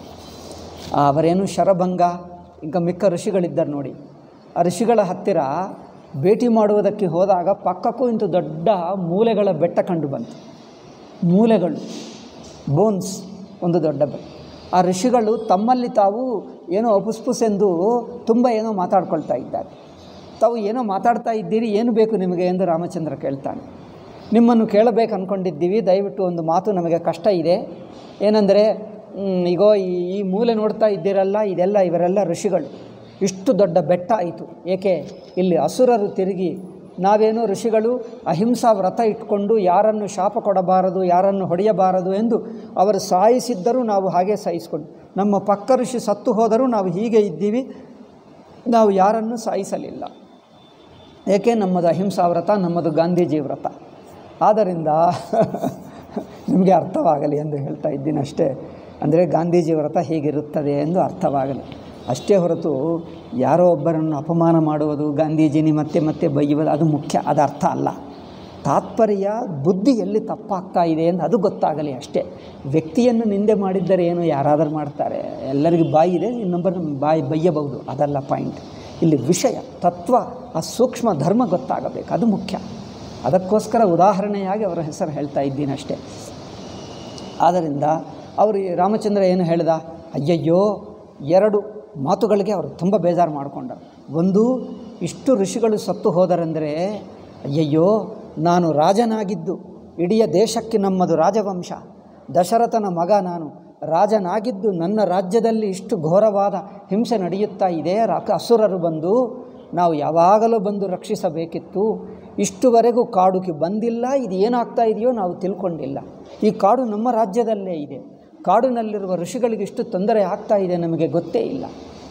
Speaker 1: ಆ ಅವರೇನು ಶರಭಂಗ ಈಗ ಮಿಕ್ಕ ಋಷಿಗಳಿದ್ದಾರೆ ನೋಡಿ ಆ ಋಷಿಗಳ ಹತ್ತಿರ ಭೇಟಿ ಮಾಡುವುದಕ್ಕೆ ಹೋದಾಗ ಪಕ್ಕಕ್ಕೂ ಇಂಥ ದೊಡ್ಡ ಮೂಲೆಗಳ ಬೆಟ್ಟ ಕಂಡು ಬಂತು ಮೂಲೆಗಳು ಬೋನ್ಸ್ ಒಂದು ದೊಡ್ಡ ಬೆಟ್ಟ ಆ ಋಷಿಗಳು ತಮ್ಮಲ್ಲಿ ತಾವು ಏನೋ ಅಪುಸ್ಪುಸೆಂದು ತುಂಬ ಏನೋ ಮಾತಾಡ್ಕೊಳ್ತಾ ಇದ್ದಾರೆ ತಾವು ಏನೋ ಮಾತಾಡ್ತಾ ಇದ್ದೀರಿ ಏನು ಬೇಕು ನಿಮಗೆ ಎಂದು ರಾಮಚಂದ್ರ ಕೇಳ್ತಾನೆ ನಿಮ್ಮನ್ನು ಕೇಳಬೇಕು ಅಂದ್ಕೊಂಡಿದ್ದೀವಿ ದಯವಿಟ್ಟು ಒಂದು ಮಾತು ನಮಗೆ ಕಷ್ಟ ಇದೆ ಏನೆಂದರೆ ಮ್, ಈಗೋ ಈ ಈ ಮೂಲೆ ನೋಡ್ತಾ ಇದ್ದೀರಲ್ಲ ಇದೆಲ್ಲ ಇವರೆಲ್ಲ ಋಷಿಗಳು ಇಷ್ಟು ದೊಡ್ಡ ಬೆಟ್ಟ ಆಯಿತು ಏಕೆ ಇಲ್ಲಿ ಅಸುರರು ತಿರುಗಿ ನಾವೇನೋ ಋಷಿಗಳು ಅಹಿಂಸಾ ವ್ರತ ಇಟ್ಕೊಂಡು ಯಾರನ್ನು ಶಾಪ ಕೊಡಬಾರದು ಯಾರನ್ನು ಹೊಡೆಯಬಾರದು ಎಂದು ಅವರು ಸಾಯಿಸಿದ್ದರೂ ನಾವು ಹಾಗೆ ಸಾಯಿಸ್ಕೊಂಡು ನಮ್ಮ ಪಕ್ಕ ಋಷಿ ಸತ್ತು ಹೋದರೂ ನಾವು ಹೀಗೆ ಇದ್ದೀವಿ ನಾವು ಯಾರನ್ನು ಸಾಯಿಸಲಿಲ್ಲ ಏಕೆ ನಮ್ಮದು ಅಹಿಂಸಾ ವ್ರತ ನಮ್ಮದು ಗಾಂಧೀಜಿ ವ್ರತ ಆದ್ದರಿಂದ ನಿಮಗೆ ಅರ್ಥವಾಗಲಿ ಎಂದು ಹೇಳ್ತಾ ಇದ್ದೀನಿ ಅಷ್ಟೇ ಅಂದರೆ ಗಾಂಧೀಜಿ ವ್ರತ ಹೇಗಿರುತ್ತದೆ ಎಂದು ಅರ್ಥವಾಗಲಿ ಅಷ್ಟೇ ಹೊರತು ಯಾರೋ ಒಬ್ಬರನ್ನು ಅಪಮಾನ ಮಾಡುವುದು ಗಾಂಧೀಜಿನಿ ಮತ್ತೆ ಮತ್ತೆ ಬೈಯುವುದು ಅದು ಮುಖ್ಯ ಅದು ಅರ್ಥ ಅಲ್ಲ ತಾತ್ಪರ್ಯ ಬುದ್ಧಿ ಎಲ್ಲಿ ತಪ್ಪಾಗ್ತಾ ಇದೆ ಎಂದು ಅದು ಗೊತ್ತಾಗಲಿ ಅಷ್ಟೇ ವ್ಯಕ್ತಿಯನ್ನು ನಿಂದೆ ಮಾಡಿದ್ದರೆ ಏನು ಯಾರಾದರೂ ಮಾಡ್ತಾರೆ ಎಲ್ಲರಿಗೂ ಬಾಯಿ ಇದೆ ಇನ್ನೊಬ್ಬರನ್ನು ಬಾಯಿ ಬೈಯಬಹುದು ಅದಲ್ಲ ಪಾಯಿಂಟ್ ಇಲ್ಲಿ ವಿಷಯ ತತ್ವ ಆ ಸೂಕ್ಷ್ಮ ಧರ್ಮ ಗೊತ್ತಾಗಬೇಕು ಅದು ಮುಖ್ಯ ಅದಕ್ಕೋಸ್ಕರ ಉದಾಹರಣೆಯಾಗಿ ಅವರ ಹೆಸರು ಹೇಳ್ತಾ ಇದ್ದೀನಿ ಅಷ್ಟೇ ಆದ್ದರಿಂದ ಅವರು ಈ ರಾಮಚಂದ್ರ ಏನು ಹೇಳಿದ ಅಯ್ಯಯ್ಯೋ ಎರಡು ಮಾತುಗಳಿಗೆ ಅವರು ತುಂಬ ಬೇಜಾರು ಮಾಡಿಕೊಂಡರು ಒಂದು ಇಷ್ಟು ಋಷಿಗಳು ಸತ್ತು ಹೋದರೆಂದರೆ ಅಯ್ಯಯ್ಯೋ ನಾನು ರಾಜನಾಗಿದ್ದು ಇಡೀ ದೇಶಕ್ಕೆ ನಮ್ಮದು ರಾಜವಂಶ ದಶರಥನ ಮಗ ನಾನು ರಾಜನಾಗಿದ್ದು ನನ್ನ ರಾಜ್ಯದಲ್ಲಿ ಇಷ್ಟು ಘೋರವಾದ ಹಿಂಸೆ ನಡೆಯುತ್ತಾ ಇದೆ ರಾಕ ಅಸುರರು ಬಂದು ನಾವು ಯಾವಾಗಲೂ ಬಂದು ರಕ್ಷಿಸಬೇಕಿತ್ತು ಇಷ್ಟುವರೆಗೂ ಕಾಡುಗೆ ಬಂದಿಲ್ಲ ಇದು ಏನಾಗ್ತಾ ಇದೆಯೋ ನಾವು ತಿಳ್ಕೊಂಡಿಲ್ಲ ಈ ಕಾಡು ನಮ್ಮ ರಾಜ್ಯದಲ್ಲೇ ಇದೆ ಕಾಡಿನಲ್ಲಿರುವ ಋಷಿಗಳಿಗೆ ಇಷ್ಟು ತೊಂದರೆ ಆಗ್ತಾ ಇದೆ ನಮಗೆ ಗೊತ್ತೇ ಇಲ್ಲ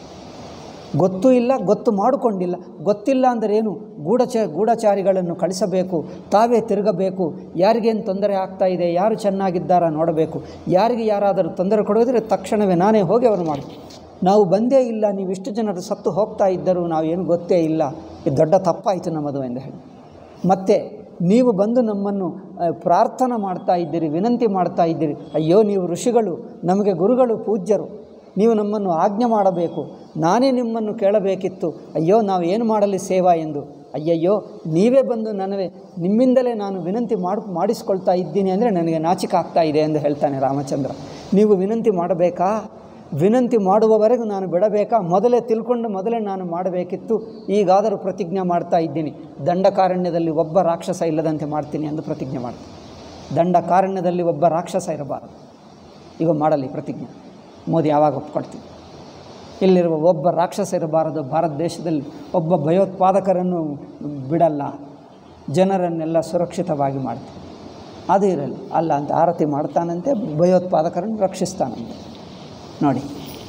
Speaker 1: ಗೊತ್ತೂ ಇಲ್ಲ ಗೊತ್ತು ಮಾಡಿಕೊಂಡಿಲ್ಲ ಗೊತ್ತಿಲ್ಲ ಅಂದರೆ ಏನು ಗೂಢಚ ಗೂಢಚಾರಿಗಳನ್ನು ಕಳಿಸಬೇಕು ತಾವೇ ತಿರುಗಬೇಕು ಯಾರಿಗೇನು ತೊಂದರೆ ಆಗ್ತಾ ಇದೆ ಯಾರು ಚೆನ್ನಾಗಿದ್ದಾರಾ ನೋಡಬೇಕು ಯಾರಿಗೆ ಯಾರಾದರೂ ತೊಂದರೆ ಕೊಡೋದ್ರೆ ತಕ್ಷಣವೇ ನಾನೇ ಹೋಗಿ ಅವರು ಮಾಡಿ ನಾವು ಬಂದೇ ಇಲ್ಲ ನೀವು ಇಷ್ಟು ಜನರು ಸತ್ತು ಹೋಗ್ತಾ ಇದ್ದರು ನಾವೇನು ಗೊತ್ತೇ ಇಲ್ಲ ಇದು ದೊಡ್ಡ ತಪ್ಪಾಯಿತು ನಮ್ಮದು ಎಂದು ಹೇಳಿ ಮತ್ತು ನೀವು ಬಂದು ನಮ್ಮನ್ನು ಆ, ಪ್ರಾರ್ಥನೆ ಮಾಡ್ತಾ ಇದ್ದೀರಿ ವಿನಂತಿ ಮಾಡ್ತಾ ಇದ್ದೀರಿ ಅಯ್ಯೋ ನೀವು ಋಷಿಗಳು ನಮಗೆ ಗುರುಗಳು ಪೂಜ್ಯರು ನೀವು ನಮ್ಮನ್ನು ಆಜ್ಞೆ ಮಾಡಬೇಕು ನಾನೇ ನಿಮ್ಮನ್ನು ಕೇಳಬೇಕಿತ್ತು ಅಯ್ಯೋ ನಾವು ಏನು ಮಾಡಲಿ ಸೇವಾ ಎಂದು ಅಯ್ಯಯ್ಯೋ ನೀವೇ ಬಂದು ನನವೇ ನಿಮ್ಮಿಂದಲೇ ನಾನು ವಿನಂತಿ ಮಾಡಿ ಮಾಡಿಸ್ಕೊಳ್ತಾ ಇದ್ದೀನಿ ಅಂದರೆ ನನಗೆ ನಾಚಿಕೆ ಆಗ್ತಾ ಇದೆ ಎಂದು ಹೇಳ್ತಾನೆ ರಾಮಚಂದ್ರ ನೀವು ವಿನಂತಿ ಮಾಡಬೇಕಾ ವಿನಂತಿ ಮಾಡುವವರೆಗೂ ನಾನು ಬಿಡಬೇಕಾ ಮೊದಲೇ ತಿಳ್ಕೊಂಡು ಮೊದಲೇ ನಾನು ಮಾಡಬೇಕಿತ್ತು ಈಗಾದರೂ ಪ್ರತಿಜ್ಞೆ ಮಾಡ್ತಾ ಇದ್ದೀನಿ ದಂಡಕಾರಣ್ಯದಲ್ಲಿ ಒಬ್ಬ ರಾಕ್ಷಸ ಇಲ್ಲದಂತೆ ಮಾಡ್ತೀನಿ ಎಂದು ಪ್ರತಿಜ್ಞೆ ಮಾಡ್ತೀನಿ ದಂಡಕಾರಣ್ಯದಲ್ಲಿ ಒಬ್ಬ ರಾಕ್ಷಸ ಇರಬಾರದು ಈಗ ಮಾಡಲಿ ಪ್ರತಿಜ್ಞೆ ಮೋದಿ ಯಾವಾಗ ಒಪ್ಕೊಳ್ತೀನಿ ಇಲ್ಲಿರುವ ಒಬ್ಬ ರಾಕ್ಷಸ ಇರಬಾರದು ಭಾರತ ದೇಶದಲ್ಲಿ ಒಬ್ಬ ಭಯೋತ್ಪಾದಕರನ್ನು ಬಿಡಲ್ಲ ಜನರನ್ನೆಲ್ಲ ಸುರಕ್ಷಿತವಾಗಿ ಮಾಡ್ತೀನಿ ಅದು ಇರಲಿ ಅಲ್ಲ ಅಂತ ಆರತಿ ಮಾಡ್ತಾನಂತೆ ಭಯೋತ್ಪಾದಕರನ್ನು ರಕ್ಷಿಸ್ತಾನಂತೆ ನೋಡಿ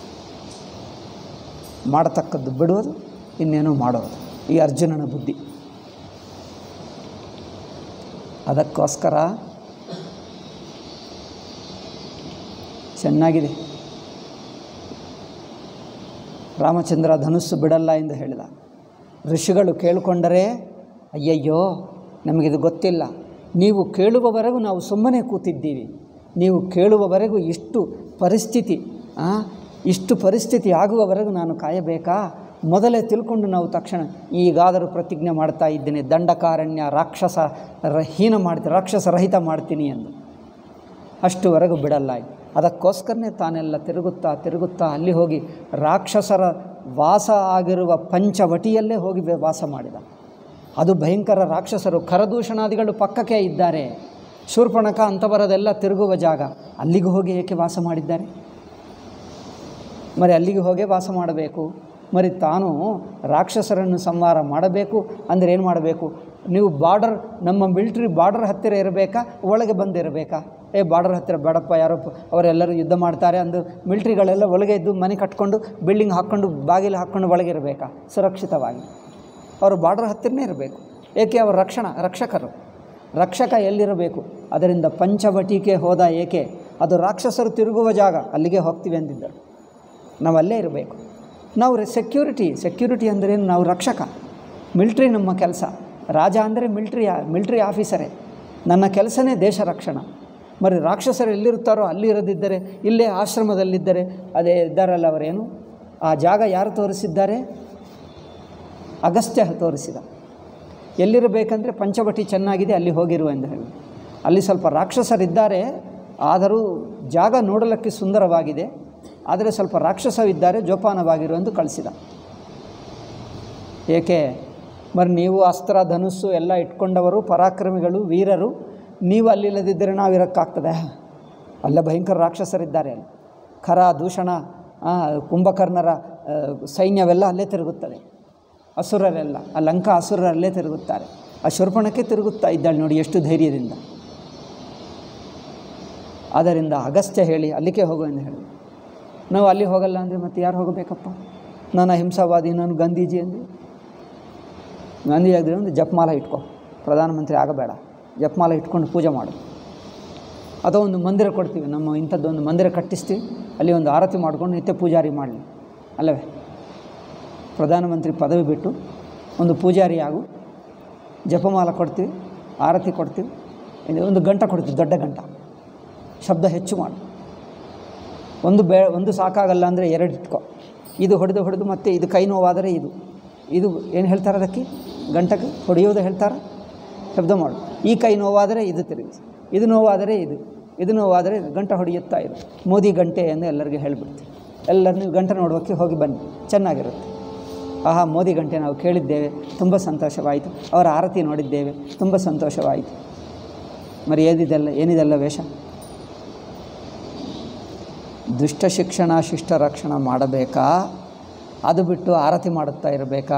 Speaker 1: ಮಾಡತಕ್ಕದ್ದು ಬಿಡುವುದು ಇನ್ನೇನೋ ಮಾಡೋದು ಈ ಅರ್ಜುನನ ಬುದ್ಧಿ ಅದಕ್ಕೋಸ್ಕರ ಚೆನ್ನಾಗಿದೆ ರಾಮಚಂದ್ರ ಧನುಸ್ಸು ಬಿಡಲ್ಲ ಎಂದು ಹೇಳಿದ ಋಷಿಗಳು ಕೇಳಿಕೊಂಡರೆ ಅಯ್ಯಯ್ಯೋ ನಮಗಿದು ಗೊತ್ತಿಲ್ಲ ನೀವು ಕೇಳುವವರೆಗೂ ನಾವು ಸುಮ್ಮನೆ ಕೂತಿದ್ದೀವಿ ನೀವು ಕೇಳುವವರೆಗೂ ಇಷ್ಟು ಪರಿಸ್ಥಿತಿ ಆ, ಇಷ್ಟು ಪರಿಸ್ಥಿತಿ ಆಗುವವರೆಗೂ ನಾನು ಕಾಯಬೇಕಾ ಮೊದಲೇ ತಿಳ್ಕೊಂಡು ನಾವು ತಕ್ಷಣ ಈಗಾದರೂ ಪ್ರತಿಜ್ಞೆ ಮಾಡ್ತಾ ಇದ್ದೇನೆ ದಂಡಕಾರಣ್ಯ ರಾಕ್ಷಸ ರ- ಹೀನ ಮಾಡ್ತೀನಿ ರಾಕ್ಷಸ ರಹಿತ ಮಾಡ್ತೀನಿ ಎಂದು ಅಷ್ಟುವರೆಗೂ ಬಿಡಲ್ಲ ಅದಕ್ಕೋಸ್ಕರನೇ ತಾನೆಲ್ಲ ತಿರುಗುತ್ತಾ ತಿರುಗುತ್ತಾ ಅಲ್ಲಿ ಹೋಗಿ ರಾಕ್ಷಸರ ವಾಸ ಆಗಿರುವ ಪಂಚವಟಿಯಲ್ಲೇ ಹೋಗಿ ಬೆ- ವಾಸ ಮಾಡಿದ ಅದು ಭಯಂಕರ ರಾಕ್ಷಸರು ಖರದೂಷಣಾದಿಗಳು ಪಕ್ಕಕ್ಕೆ ಇದ್ದಾರೆ ಶೂರ್ಪಣಕ ಅಂಥವರದೆಲ್ಲ ತಿರುಗುವ ಜಾಗ ಅಲ್ಲಿಗೆ ಹೋಗಿ ಏಕೆ ವಾಸ ಮಾಡಿದ್ದಾರೆ మరి ಅಲ್ಲಿಗೆ ಹೋಗೇ ವಾಸ ಮಾಡಬೇಕು మరి ತಾನು ರಾಕ್ಷಸರನ್ನು ಸಂಹಾರ ಮಾಡಬೇಕು ಅಂದರೆ ಏನು ಮಾಡಬೇಕು ನೀವು ಬಾರ್ಡರ್ ನಮ್ಮ ಮಿಲ್ಟ್ರಿ ಬಾರ್ಡರ್ ಹತ್ತಿರ ಇರಬೇಕಾ ಒಳಗೆ ಬಂದಿರಬೇಕಾ ಏ ಬಾರ್ಡರ್ ಹತ್ತಿರ ಬೇಡಪ್ಪ ಯಾರೋ ಪ- ಅವರೆಲ್ಲರೂ ಯುದ್ಧ ಮಾಡ್ತಾರೆ ಅಂದು ಮಿಲ್ಟ್ರಿಗಳೆಲ್ಲ ಒಳಗೆ ಇದ್ದು ಮನೆ ಕಟ್ಕೊಂಡು ಬಿಲ್ಡಿಂಗ್ ಹಾಕ್ಕೊಂಡು ಬಾಗಿಲು ಹಾಕ್ಕೊಂಡು ಒಳಗೆ ಇರಬೇಕಾ ಸುರಕ್ಷಿತವಾಗಿ ಅವರು ಬಾರ್ಡರ್ ಹತ್ತಿರನೇ ಇರಬೇಕು ಏಕೆ ಅವರು ರಕ್ಷಣ ರಕ್ಷಕರು ರಕ್ಷಕ ಎಲ್ಲಿರಬೇಕು ಅದರಿಂದ ಪಂಚವಟಿಕೆ ಹೋದ ಏಕೆ ಅದು ರಾಕ್ಷಸರು ತಿರುಗುವ ಜಾಗ ಅಲ್ಲಿಗೆ ಹೋಗ್ತೀವಿ ಅಂದಿದ್ದರು ನಾವು ಅಲ್ಲೇ ಇರಬೇಕು ನಾವು ಸೆಕ್ಯೂರಿಟಿ ಸೆಕ್ಯೂರಿಟಿ ಅಂದರೆ ನಾವು ರಕ್ಷಕ ಮಿಲ್ಟ್ರಿ ನಮ್ಮ ಕೆಲಸ ರಾಜ ಅಂದರೆ ಮಿಲ್ಟ್ರಿ ಮಿಲ್ಟ್ರಿ ಆಫೀಸರೇ ನನ್ನ ಕೆಲಸನೇ ದೇಶ ರಕ್ಷಣೆ మరి ರಾಕ್ಷಸರು ಎಲ್ಲಿರ್ತಾರೋ ಅಲ್ಲಿ ಇರದಿದ್ದರೆ ಇಲ್ಲೇ ಆಶ್ರಮದಲ್ಲಿದ್ದರೆ ಅದೇ ಇದ್ದಾರಲ್ಲ ಅವರೇನು ಆ ಜಾಗ ಯಾರು ತೋರಿಸಿದ್ದಾರೆ ಅಗಸ್ತ್ಯ ತೋರಿಸಿದ ಎಲ್ಲಿರಬೇಕಂದ್ರೆ ಪಂಚವಟಿ ಚೆನ್ನಾಗಿದೆ ಅಲ್ಲಿ ಹೋಗಿರು ಎಂದು ಹೇಳಿ ಅಲ್ಲಿ ಸ್ವಲ್ಪ ರಾಕ್ಷಸರಿದ್ದಾರೆ ಆದರೂ ಜಾಗ ನೋಡಲಿಕ್ಕೆ ಸುಂದರವಾಗಿದೆ ಆದರೆ ಸ್ವಲ್ಪ ರಾಕ್ಷಸವಿದ್ದಾರೆ ಜೋಪಾನವಾಗಿರು ಎಂದು ಕಳಿಸಿದ ಏಕೆ మరి ನೀವು ಅಸ್ತ್ರ ಧನುಸ್ಸು ಎಲ್ಲ ಇಟ್ಕೊಂಡವರು ಪರಾಕ್ರಮಿಗಳು ವೀರರು ನೀವು ಅಲ್ಲಿಲ್ಲದಿದ್ದರೆ ನಾವು ಇರೋಕ್ಕಾಗ್ತದೆ ಅಲ್ಲ ಭಯಂಕರ ರಾಕ್ಷಸರಿದ್ದಾರೆ ಅಲ್ಲಿ ಖರ ದೂಷಣ ಆ, ಕುಂಭಕರ್ಣರ ಆ, ಸೈನ್ಯವೆಲ್ಲ ಅಲ್ಲೇ ತಿರುಗುತ್ತದೆ ಅಸುರರೆಲ್ಲ ಆ ಲಂಕಾ ಅಸುರರಲ್ಲೇ ತಿರುಗುತ್ತಾರೆ ಆ ಶೂರ್ಪಣಕ್ಕೆ ತಿರುಗುತ್ತಾ ಇದ್ದಾಳೆ ನೋಡಿ ಎಷ್ಟು ಧೈರ್ಯದಿಂದ ಆದ್ದರಿಂದ ಅಗಸ್ತ್ಯ ಹೇಳಿ ಅಲ್ಲಿಗೆ ಹೋಗು ಎಂದು ಹೇಳಿ ನಾವು ಅಲ್ಲಿ ಹೋಗಲ್ಲ ಅಂದರೆ ಮತ್ತೆ ಯಾರು ಹೋಗಬೇಕಪ್ಪ ನಾನು ಅಹಿಂಸಾವಾದಿ ನಾನು ಗಾಂಧೀಜಿ ಅಂದರೆ ಗಾಂಧಿ ಆಗಿದ್ರೆ ಒಂದು ಜಪಮಾಲ ಇಟ್ಕೋ ಪ್ರಧಾನಮಂತ್ರಿ ಆಗಬೇಡ ಜಪಮಾಲ ಇಟ್ಕೊಂಡು ಪೂಜೆ ಮಾಡು ಅಥವಾ ಒಂದು ಮಂದಿರ ಕೊಡ್ತೀವಿ ನಮ್ಮ ಇಂಥದ್ದೊಂದು ಮಂದಿರ ಕಟ್ಟಿಸ್ತೀವಿ ಅಲ್ಲಿ ಒಂದು ಆರತಿ ಮಾಡ್ಕೊಂಡು ನಿತ್ಯ ಪೂಜಾರಿ ಮಾಡಲಿ ಅಲ್ಲವೇ ಪ್ರಧಾನಮಂತ್ರಿ ಪದವಿ ಬಿಟ್ಟು ಒಂದು ಪೂಜಾರಿ ಆಗು ಜಪಮಾಲ ಕೊಡ್ತೀವಿ ಆರತಿ ಕೊಡ್ತೀವಿ ಇದು ಒಂದು ಗಂಟ ಕೊಡ್ತೀವಿ ದೊಡ್ಡ ಗಂಟ ಶಬ್ದ ಹೆಚ್ಚು ಮಾಡು ಒಂದು ಬೇ ಒಂದು ಸಾಕಾಗಲ್ಲ ಅಂದರೆ ಎರಡು ಇಟ್ಕೋ ಇದು ಹೊಡೆದು ಹೊಡೆದು ಮತ್ತೆ ಇದು ಕೈ ನೋವಾದರೆ ಇದು ಇದು ಏನು ಹೇಳ್ತಾರೆ ಅದಕ್ಕೆ ಗಂಟಕ್ಕೆ ಹೊಡೆಯೋದು ಹೇಳ್ತಾರೆ ಶಬ್ದ ಮಾಡು ಈ ಕೈ ನೋವಾದರೆ ಇದು ತಿರುಗಿಸಿ ಇದು ನೋವಾದರೆ ಇದು ಇದು ನೋವಾದರೆ ಇದು ಗಂಟೆ ಹೊಡೆಯುತ್ತಾ ಇದು ಮೋದಿ ಗಂಟೆ ಎಂದು ಎಲ್ಲರಿಗೂ ಹೇಳಿಬಿಡ್ತೀವಿ ಎಲ್ಲರೂ ನೀವು ಗಂಟೆ ನೋಡೋಕ್ಕೆ ಹೋಗಿ ಬನ್ನಿ ಚೆನ್ನಾಗಿರುತ್ತೆ ಆಹಾ ಮೋದಿ ಗಂಟೆ ನಾವು ಕೇಳಿದ್ದೇವೆ ತುಂಬ ಸಂತೋಷವಾಯಿತು ಅವರ ಆರತಿ ನೋಡಿದ್ದೇವೆ ತುಂಬ ಸಂತೋಷವಾಯಿತು మరి ಏನಿದೆಲ್ಲ ಏನಿದೆಲ್ಲ ವೇಷ ದುಷ್ಟ ಶಿಕ್ಷಣ ಶಿಷ್ಟ ರಕ್ಷಣೆ ಮಾಡಬೇಕಾ ಅದು ಬಿಟ್ಟು ಆರತಿ ಮಾಡುತ್ತಾ ಇರಬೇಕಾ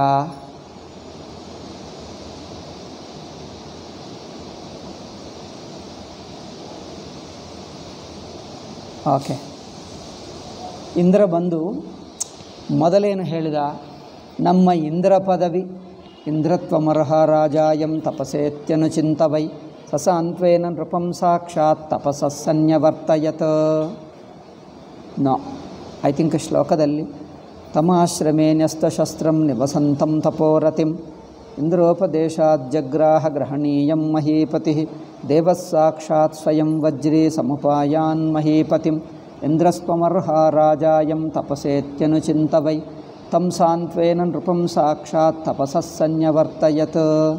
Speaker 1: ಓಕೆ ಇಂದ್ರ ಬಂದು ಮೊದಲೇನು ಹೇಳಿದ ನಮ್ಮ ಇಂದ್ರ ಪದವಿ ಇಂದ್ರತ್ವಮರ್ಹ ರಾಜಾಯಂ ತಪಸೇತ್ಯನು ಚಿಂತವೈ ಸಸಾಂತ್ವೇನ ನೃಪಂ ಸಾಕ್ಷಾತ್ ತಪಸ್ಸನ್ಯವರ್ತಯತ್ ನೋ ಐ ಥಿಂಕ್ ಶ್ಲೋಕದಲ್ಲಿ ತಮಾಶ್ರಮೇ ನ್ಯಸ್ತಶಸ್ತ್ರಂ ನಿವಸಂತಂ ತಪೋರತಿಂ ಇಂದ್ರೋಪದೇಶಾಜ್ಜಗ್ರಾಹ ಗ್ರಹಣೀಯಂ ಮಹೀಪತಿ ದೇವಃ ಸಾಕ್ಷಾತ್ ಸ್ವಯಂ ವಜ್ರೀ ಸಮುಪಾಯಾನ್ ಮಹೀಪತಿಂ ಇಂದ್ರಸ್ತ್ವಮರ್ಹ ರಾಜಾಯಂ ತಪಸೇತ್ಯನುಚಿಂತವೈ ತಂ ಸಾಂತ್ವೇನ ನೃಪಂ ಸಾಕ್ಷಾತ್ ತಪಸಸ್ಸನ್ಯವರ್ತಯತ್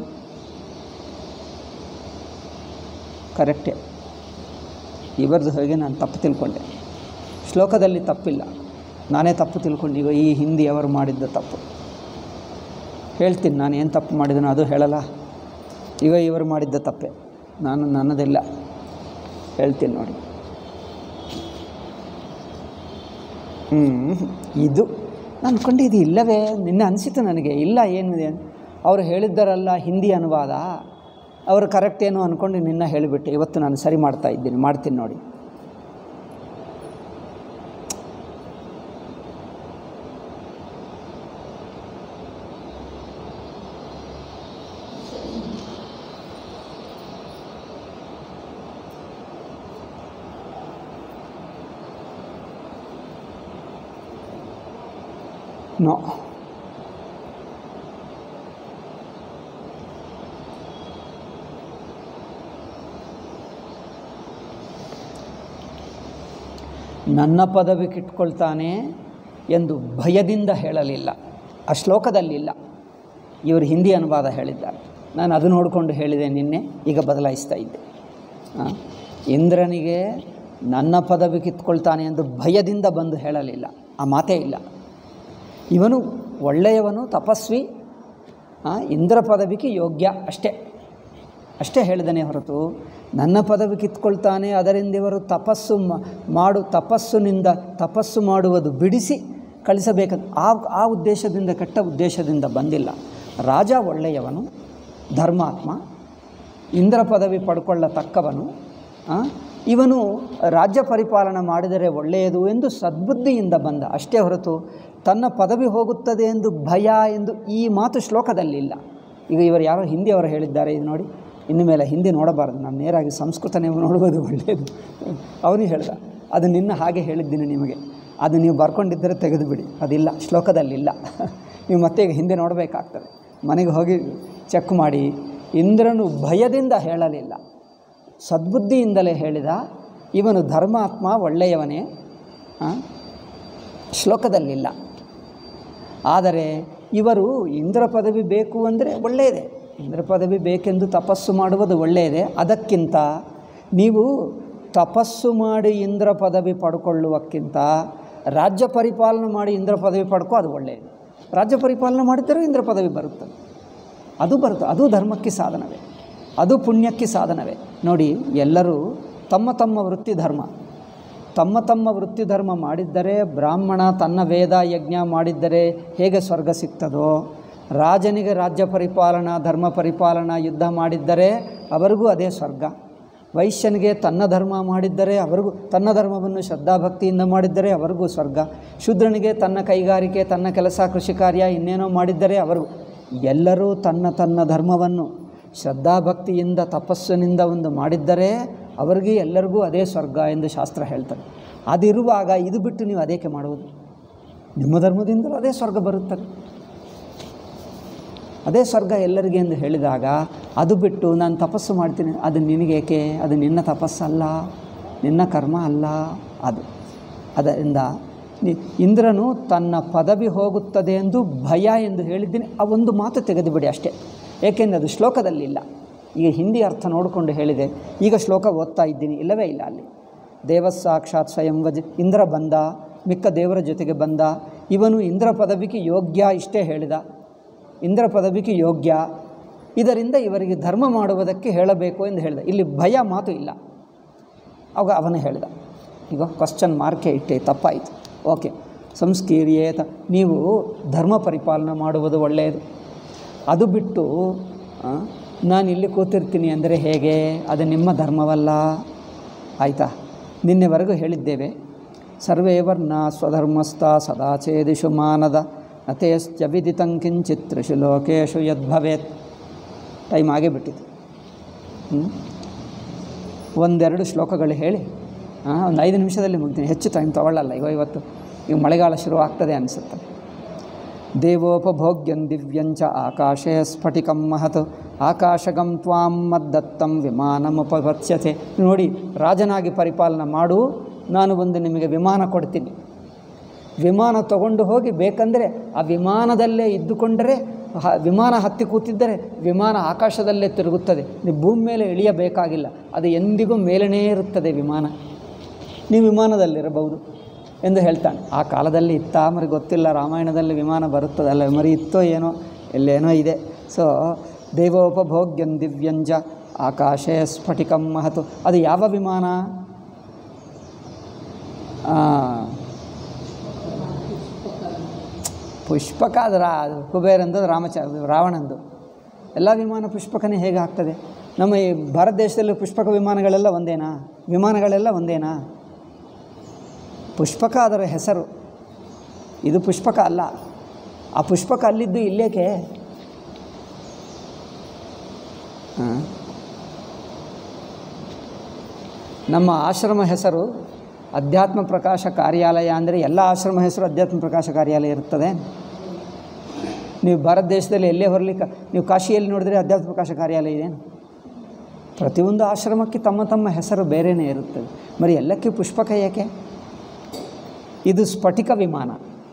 Speaker 1: ಕರೆಕ್ಟೇ ಇವರದು ಹಾಗೆ ನಾನು ತಪ್ಪು ತಿಳ್ಕೊಂಡೆ ಶ್ಲೋಕದಲ್ಲಿ ತಪ್ಪಿಲ್ಲ ನಾನೇ ತಪ್ಪು ತಿಳ್ಕೊಂಡು ಈಗ ಈ ಹಿಂದಿ ಅವರು ಮಾಡಿದ್ದ ತಪ್ಪು ಹೇಳ್ತೀನಿ ನಾನು ಏನು ತಪ್ಪು ಮಾಡಿದನೋ ಅದು ಹೇಳಲ್ಲ ಈಗ ಇವರು ಮಾಡಿದ್ದ ತಪ್ಪೆ ನಾನು ನನ್ನದಿಲ್ಲ ಹೇಳ್ತೀನಿ ನೋಡಿ ಹ್ಞೂ ಇದು ನಾನು ಅನ್ಕೊಂಡೆ ಇದು ಇಲ್ಲವೇ ನಿನ್ನೆ ಅನಿಸಿತು ನನಗೆ ಇಲ್ಲ ಏನಿದೆ ಅವರು ಹೇಳಿದ್ದಾರಲ್ಲ ಹಿಂದಿ ಅನುವಾದ ಅವರು ಕರೆಕ್ಟ್ ಏನು ಅಂದ್ಕೊಂಡು ನಿನ್ನ ಹೇಳಿಬಿಟ್ಟೆ ಇವತ್ತು ನಾನು ಸರಿ ಮಾಡ್ತಾ ಇದ್ದೀನಿ ಮಾಡ್ತೀನಿ ನೋಡಿ ನೋ ನನ್ನ ಪದವಿ ಕಿಟ್ಕೊಳ್ತಾನೆ ಎಂದು ಭಯದಿಂದ ಹೇಳಲಿಲ್ಲ ಆ ಶ್ಲೋಕದಲ್ಲಿಲ್ಲ ಇವರು ಹಿಂದಿ ಅನುವಾದ ಹೇಳಿದ್ದಾರೆ ನಾನು ಅದು ನೋಡಿಕೊಂಡು ಹೇಳಿದೆ ನಿನ್ನೆ ಈಗ ಬದಲಾಯಿಸ್ತಾ ಇದ್ದೆ ಆ, ಇಂದ್ರನಿಗೆ ನನ್ನ ಪದವಿ ಕಿತ್ಕೊಳ್ತಾನೆ ಎಂದು ಭಯದಿಂದ ಬಂದು ಹೇಳಲಿಲ್ಲ ಆ ಮಾತೇ ಇಲ್ಲ ಇವನು ಒಳ್ಳೆಯವನು ತಪಸ್ವಿ ಆ, ಇಂದ್ರ ಪದವಿಗೆ ಯೋಗ್ಯ ಅಷ್ಟೇ ಅಷ್ಟೇ ಹೇಳಿದನೇ ಹೊರತು ನನ್ನ ಪದವಿ ಕಿತ್ಕೊಳ್ತಾನೆ ಅದರಿಂದ ಇವರು ತಪಸ್ಸು ಮ- ಮಾಡು ತಪಸ್ಸಿನಿಂದ ತಪಸ್ಸು ಮಾಡುವುದು ಬಿಡಿಸಿ ಕಳಿಸಬೇಕಂತ ಆ ಆ ಉದ್ದೇಶದಿಂದ ಕೆಟ್ಟ ಉದ್ದೇಶದಿಂದ ಬಂದಿಲ್ಲ ರಾಜ ಒಳ್ಳೆಯವನು ಧರ್ಮಾತ್ಮ ಇಂದ್ರ ಪದವಿ ಪಡ್ಕೊಳ್ಳತಕ್ಕವನು ಆ, ಇವನು ರಾಜ್ಯ ಪರಿಪಾಲನೆ ಮಾಡಿದರೆ ಒಳ್ಳೆಯದು ಎಂದು ಸದ್ಬುದ್ಧಿಯಿಂದ ಬಂದ ಅಷ್ಟೇ ಹೊರತು ತನ್ನ ಪದವಿ ಹೋಗುತ್ತದೆ ಎಂದು ಭಯ ಎಂದು ಈ ಮಾತು ಶ್ಲೋಕದಲ್ಲಿಲ್ಲ ಈಗ ಇವರು ಯಾರೋ ಹಿಂದಿಯವರು ಹೇಳಿದ್ದಾರೆ ಇದು ನೋಡಿ ಇನ್ನು ಮೇಲೆ ಹಿಂದಿ ನೋಡಬಾರ್ದು ನಾನು ನೇರಾಗಿ ಸಂಸ್ಕೃತ ನೀವು ನೋಡುವುದು ಒಳ್ಳೆಯದು ಅವನು ಹೇಳ್ದ ಅದು ನಿನ್ನ ಹಾಗೆ ಹೇಳಿದ್ದೀನಿ ನಿಮಗೆ ಅದು ನೀವು ಬರ್ಕೊಂಡಿದ್ದರೆ ತೆಗೆದುಬಿಡಿ ಅದಿಲ್ಲ ಶ್ಲೋಕದಲ್ಲಿಲ್ಲ ನೀವು ಮತ್ತೆ ಈಗ ಹಿಂದೆ ನೋಡಬೇಕಾಗ್ತದೆ ಮನೆಗೆ ಹೋಗಿ ಚೆಕ್ ಮಾಡಿ ಇಂದ್ರನು ಭಯದಿಂದ ಹೇಳಲಿಲ್ಲ ಸದ್ಬುದ್ಧಿಯಿಂದಲೇ ಹೇಳಿದ ಇವನು ಧರ್ಮಾತ್ಮ ಒಳ್ಳೆಯವನೇ ಆ? ಶ್ಲೋಕದಲ್ಲಿಲ್ಲ ಆದರೆ ಇವರು ಇಂದ್ರ ಪದವಿ ಬೇಕು ಅಂದರೆ ಒಳ್ಳೆಯದೇ ಇಂದ್ರ ಪದವಿ ಬೇಕೆಂದು ತಪಸ್ಸು ಮಾಡುವುದು ಒಳ್ಳೆಯದೇ ಅದಕ್ಕಿಂತ ನೀವು ತಪಸ್ಸು ಮಾಡಿ ಇಂದ್ರ ಪದವಿ ಪಡ್ಕೊಳ್ಳುವಕ್ಕಿಂತ ರಾಜ್ಯ ಪರಿಪಾಲನೆ ಮಾಡಿ ಇಂದ್ರ ಪದವಿ ಪಡ್ಕೋ ಅದು ಒಳ್ಳೆಯದು ರಾಜ್ಯ ಪರಿಪಾಲನೆ ಮಾಡಿದ್ದರೂ ಇಂದ್ರ ಪದವಿ ಬರುತ್ತದೆ ಅದು ಬರುತ್ತೆ ಅದು ಧರ್ಮಕ್ಕೆ ಸಾಧನವೇ ಅದು ಪುಣ್ಯಕ್ಕೆ ಸಾಧನವೇ ನೋಡಿ ಎಲ್ಲರೂ ತಮ್ಮ ತಮ್ಮ ವೃತ್ತಿ ಧರ್ಮ ತಮ್ಮ ತಮ್ಮ ವೃತ್ತಿ ಧರ್ಮ ಮಾಡಿದ್ದರೆ ಬ್ರಾಹ್ಮಣ ತನ್ನ ವೇದ ಯಜ್ಞ ಮಾಡಿದ್ದರೆ ಹೇಗೆ ಸ್ವರ್ಗ ಸಿಗ್ತದೋ ರಾಜನಿಗೆ ರಾಜ್ಯ ಪರಿಪಾಲನಾ ಧರ್ಮ ಪರಿಪಾಲನಾ ಯುದ್ಧ ಮಾಡಿದ್ದರೆ ಅವರಿಗೂ ಅದೇ ಸ್ವರ್ಗ ವೈಶ್ಯನಿಗೆ ತನ್ನ ಧರ್ಮ ಮಾಡಿದ್ದರೆ ಅವರಿಗೂ ತನ್ನ ಧರ್ಮವನ್ನು ಶ್ರದ್ಧಾಭಕ್ತಿಯಿಂದ ಮಾಡಿದ್ದರೆ ಅವರಿಗೂ ಸ್ವರ್ಗ ಶೂದ್ರನಿಗೆ ತನ್ನ ಕೈಗಾರಿಕೆ ತನ್ನ ಕೆಲಸ ಕೃಷಿ ಕಾರ್ಯ ಇನ್ನೇನೋ ಮಾಡಿದ್ದರೆ ಅವರಿಗೂ ಎಲ್ಲರೂ ತನ್ನ ತನ್ನ ಧರ್ಮವನ್ನು ಶ್ರದ್ಧಾಭಕ್ತಿಯಿಂದ ತಪಸ್ಸಿನಿಂದ ಒಂದು ಮಾಡಿದ್ದರೆ ಅವರಿಗೆ ಎಲ್ಲರಿಗೂ ಅದೇ ಸ್ವರ್ಗ ಎಂದು ಶಾಸ್ತ್ರ ಹೇಳ್ತದೆ ಅದಿರುವಾಗ ಇದು ಬಿಟ್ಟು ನೀವು ಅದೇಕೆ ಮಾಡುವುದು ನಿಮ್ಮ ಧರ್ಮದಿಂದಲೂ ಅದೇ ಸ್ವರ್ಗ ಬರುತ್ತದೆ ಅದೇ ಸ್ವರ್ಗ ಎಲ್ಲರಿಗೆ ಎಂದು ಹೇಳಿದಾಗ ಅದು ಬಿಟ್ಟು ನಾನು ತಪಸ್ಸು ಮಾಡ್ತೀನಿ ಅದು ನಿನಗೇಕೆ ಅದು ನಿನ್ನ ತಪಸ್ಸಲ್ಲ ನಿನ್ನ ಕರ್ಮ ಅಲ್ಲ ಅದು ಅದರಿಂದ ನಿ- ಇಂದ್ರನು ತನ್ನ ಪದವಿ ಹೋಗುತ್ತದೆ ಎಂದು ಭಯ ಎಂದು ಹೇಳಿದ್ದೀನಿ ಆ ಒಂದು ಮಾತು ತೆಗೆದುಬಿಡಿ ಅಷ್ಟೇ ಏಕೆಂದರೆ ಅದು ಶ್ಲೋಕದಲ್ಲಿಲ್ಲ ಈಗ ಹಿಂದಿ ಅರ್ಥ ನೋಡಿಕೊಂಡು ಹೇಳಿದೆ ಈಗ ಶ್ಲೋಕ ಓದ್ತಾ ಇದ್ದೀನಿ ಇಲ್ಲವೇ ಇಲ್ಲ ಅಲ್ಲಿ ದೇವ ಸಾಕ್ಷಾತ್ ಸ್ವಯಂ ವಜ ಇಂದ್ರ ಬಂದ ಮಿಕ್ಕ ದೇವರ ಜೊತೆಗೆ ಬಂದ ಇವನು ಇಂದ್ರ ಪದವಿಗೆ ಯೋಗ್ಯ ಇಷ್ಟೇ ಹೇಳಿದ ಇಂದ್ರ ಪದವಿಗೆ ಯೋಗ್ಯ ಇದರಿಂದ ಇವರಿಗೆ ಧರ್ಮ ಮಾಡುವುದಕ್ಕೆ ಹೇಳಬೇಕು ಎಂದು ಹೇಳಿದ ಇಲ್ಲಿ ಭಯ ಮಾತು ಇಲ್ಲ ಅವಾಗ ಅವನು ಹೇಳಿದ ಈಗ ಕ್ವಶನ್ ಮಾರ್ಕೆ ಇಟ್ಟೆ ತಪ್ಪಾಯಿತು ಓಕೆ ಸಂಸ್ಕೀರ್ಯೇತ ನೀವು ಧರ್ಮ ಪರಿಪಾಲನೆ ಮಾಡುವುದು ಒಳ್ಳೆಯದು ಅದು ಬಿಟ್ಟು ಆ, ನಾನು ಇಲ್ಲಿ ಕೂತಿರ್ತೀನಿ ಅಂದರೆ ಹೇಗೆ ಅದು ನಿಮ್ಮ ಧರ್ಮವಲ್ಲ ಆಯಿತಾ ನಿನ್ನೆವರೆಗೂ ಹೇಳಿದ್ದೇವೆ ಸರ್ವೇ ವರ್ಣ ಸ್ವಧರ್ಮಸ್ಥ ಸದಾಚೇದಿಷು ಮಾನದ ನತೇಶ್ಚ ವಿದಿತಂ ಕಿಂಚಿತ್ ತ್ರಿಷು ಲೋಕೇಶು ಯದ್ಭವೇತ್ ಟೈಮ್ ಆಗೇ ಬಿಟ್ಟಿತು ಹ್ಮ್? ಒಂದೆರಡು ಶ್ಲೋಕಗಳು ಹೇಳಿ ಹಾಂ ಒಂದು ಐದು ನಿಮಿಷದಲ್ಲಿ ಮುಗ್ತೀನಿ ಹೆಚ್ಚು ಟೈಮ್ ತಗೊಳ್ಳಲ್ಲ ಈಗ ಇವತ್ತು ಈಗ ಮಳೆಗಾಲ ಶುರು ಆಗ್ತದೆ ಅನಿಸುತ್ತೆ ದೇವೋಪಭೋಗ್ಯಂ ದಿವ್ಯಂಚ ಆಕಾಶೇ ಸ್ಫಟಿಕಂ ಮಹತ್ ಆಕಾಶಗಂ ತ್ವಾಂ ಮದ್ದತ್ತಂ ವಿಮಾನಮುಪವತ್ಸ್ಯತೆ ನೋಡಿ ರಾಜನಾಗಿ ಪರಿಪಾಲನೆ ಮಾಡು ನಾನು ಒಂದು ನಿಮಗೆ ವಿಮಾನ ಕೊಡ್ತೀನಿ ವಿಮಾನ ತಗೊಂಡು ಹೋಗಿ ಬೇಕಂದರೆ ಆ ವಿಮಾನದಲ್ಲೇ ಇದ್ದುಕೊಂಡರೆ ಹ ವಿಮಾನ ಹತ್ತಿ ಕೂತಿದ್ದರೆ ವಿಮಾನ ಆಕಾಶದಲ್ಲೇ ತಿರುಗುತ್ತದೆ ನೀವು ಭೂಮಿ ಮೇಲೆ ಇಳಿಯಬೇಕಾಗಿಲ್ಲ ಅದು ಎಂದಿಗೂ ಮೇಲನೇ ಇರುತ್ತದೆ ವಿಮಾನ ನೀವು ವಿಮಾನದಲ್ಲಿರಬಹುದು ಎಂದು ಹೇಳ್ತಾನೆ ಆ ಕಾಲದಲ್ಲಿ ಇತ್ತಾ ಮರಿ ಗೊತ್ತಿಲ್ಲ ರಾಮಾಯಣದಲ್ಲಿ ವಿಮಾನ ಬರುತ್ತದಲ್ಲ ಮರಿ ಇತ್ತೋ ಏನೋ ಎಲ್ಲೇನೋ ಇದೆ ಸೊ ದೇವೋಪಭೋಗ್ಯಂ ದಿವ್ಯಂಜ ಆಕಾಶೇ ಸ್ಫಟಿಕಂ ಮಹತು ಅದು ಯಾವ ವಿಮಾನ ಆ, ಪುಷ್ಪಕ ಅದು ರಾ ಅದು ಕುಬೇರಂದು ರಾಮಚ ರಾವಣಂದು ಎಲ್ಲ ವಿಮಾನ ಪುಷ್ಪಕನೇ ಹೇಗೆ ಆಗ್ತದೆ ನಮ್ಮ ಈ ಭಾರತ ದೇಶದಲ್ಲಿ ಪುಷ್ಪಕ ವಿಮಾನಗಳೆಲ್ಲ ಒಂದೇನಾ ವಿಮಾನಗಳೆಲ್ಲ ಒಂದೇನಾ ಪುಷ್ಪಕ ಅದರ ಹೆಸರು ಇದು ಪುಷ್ಪಕ ಅಲ್ಲ ಆ ಪುಷ್ಪಕ ಅಲ್ಲಿದ್ದು ಇಲ್ಲೇಕೆ ಹಾಂ ನಮ್ಮ ಆಶ್ರಮ ಹೆಸರು ಅಧ್ಯಾತ್ಮ ಪ್ರಕಾಶ ಕಾರ್ಯಾಲಯ ಅಂದರೆ ಎಲ್ಲ ಆಶ್ರಮ ಹೆಸರು ಅಧ್ಯಾತ್ಮ ಪ್ರಕಾಶ ಕಾರ್ಯಾಲಯ ಇರ್ತದೆ ನೀವು ಭಾರತ ದೇಶದಲ್ಲಿ ಎಲ್ಲೇ ಹೊರಲಿಕ್ಕೆ ನೀವು ಕಾಶಿಯಲ್ಲಿ ನೋಡಿದ್ರೆ ಅಧ್ಯಾತ್ಮ ಪ್ರಕಾಶ ಕಾರ್ಯಾಲಯ ಇದೆ ಪ್ರತಿಯೊಂದು ಆಶ್ರಮಕ್ಕೆ ತಮ್ಮ ತಮ್ಮ ಹೆಸರು ಬೇರೆಯೇ ಇರುತ್ತದೆ మరి ಎಲ್ಲಕ್ಕೆ ಪುಷ್ಪಕ ಏಕೆ ಇದು ಸ್ಫಟಿಕ ವಿಮಾನ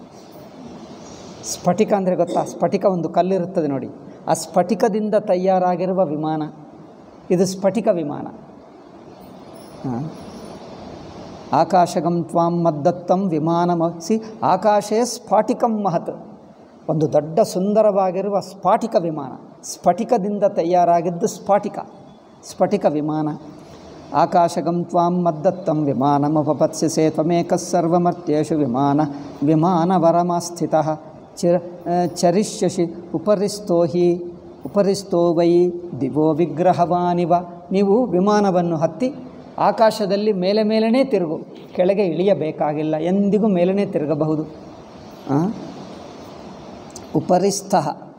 Speaker 1: ಸ್ಫಟಿಕ ಅಂದರೆ ಗೊತ್ತಾ ಸ್ಫಟಿಕ ಒಂದು ಕಲ್ಲಿರುತ್ತದೆ ನೋಡಿ ಆ ಸ್ಫಟಿಕದಿಂದ ತಯಾರಾಗಿರುವ ವಿಮಾನ ಇದು ಸ್ಫಟಿಕ ವಿಮಾನ ಹಾಂ ಆಕಾಶಗಂ ತ್ವಾಂ ಮದ್ದತ್ತಂ ವಿಮಾನಮಸಿ ಆಕಾಶೇ ಸ್ಫಾಟಿಕಂ ಮಹತ್ ಒಂದು ದೊಡ್ಡ ಸುಂದರವಾಗಿರುವ ಸ್ಫಾಟಿಕ ವಿಮಾನ ಸ್ಫಟಿಕದಿಂದ ತಯಾರಾಗಿದ್ದು ಸ್ಫಾಟಿಕ ಸ್ಫಟಿಕ ವಿಮಾನ ಆಕಾಶಗಂ ತ್ವಾಂ ಮದ್ದತ್ತಂ ವಿಮಾನಮುಪಪತ್ಸ್ಯಸೆ ತ್ವಮೇಕ ಸರ್ವಮರ್ತ್ಯೇಷು ವಿಮಾನ ವಿಮಾನವರಮಸ್ಥಿತ ಚಿರ ಚರಿಷ್ಯಸಿ ಉಪರಿಸ್ತೋ ಹಿ ಉಪರಿಸ್ತೋ ವೈ ದಿವೋ ವಿಗ್ರಹವಾನಿವ ನೀವು ವಿಮಾನವನ್ನು ಹತ್ತಿ ಆಕಾಶದಲ್ಲಿ ಮೇಲೆ ಮೇಲೇ ತಿರುಗು ಕೆಳಗೆ ಇಳಿಯಬೇಕಾಗಿಲ್ಲ ಎಂದಿಗೂ ಮೇಲೇ ತಿರುಗಬಹುದು ಆ? ಉಪರಿಸ್ಥ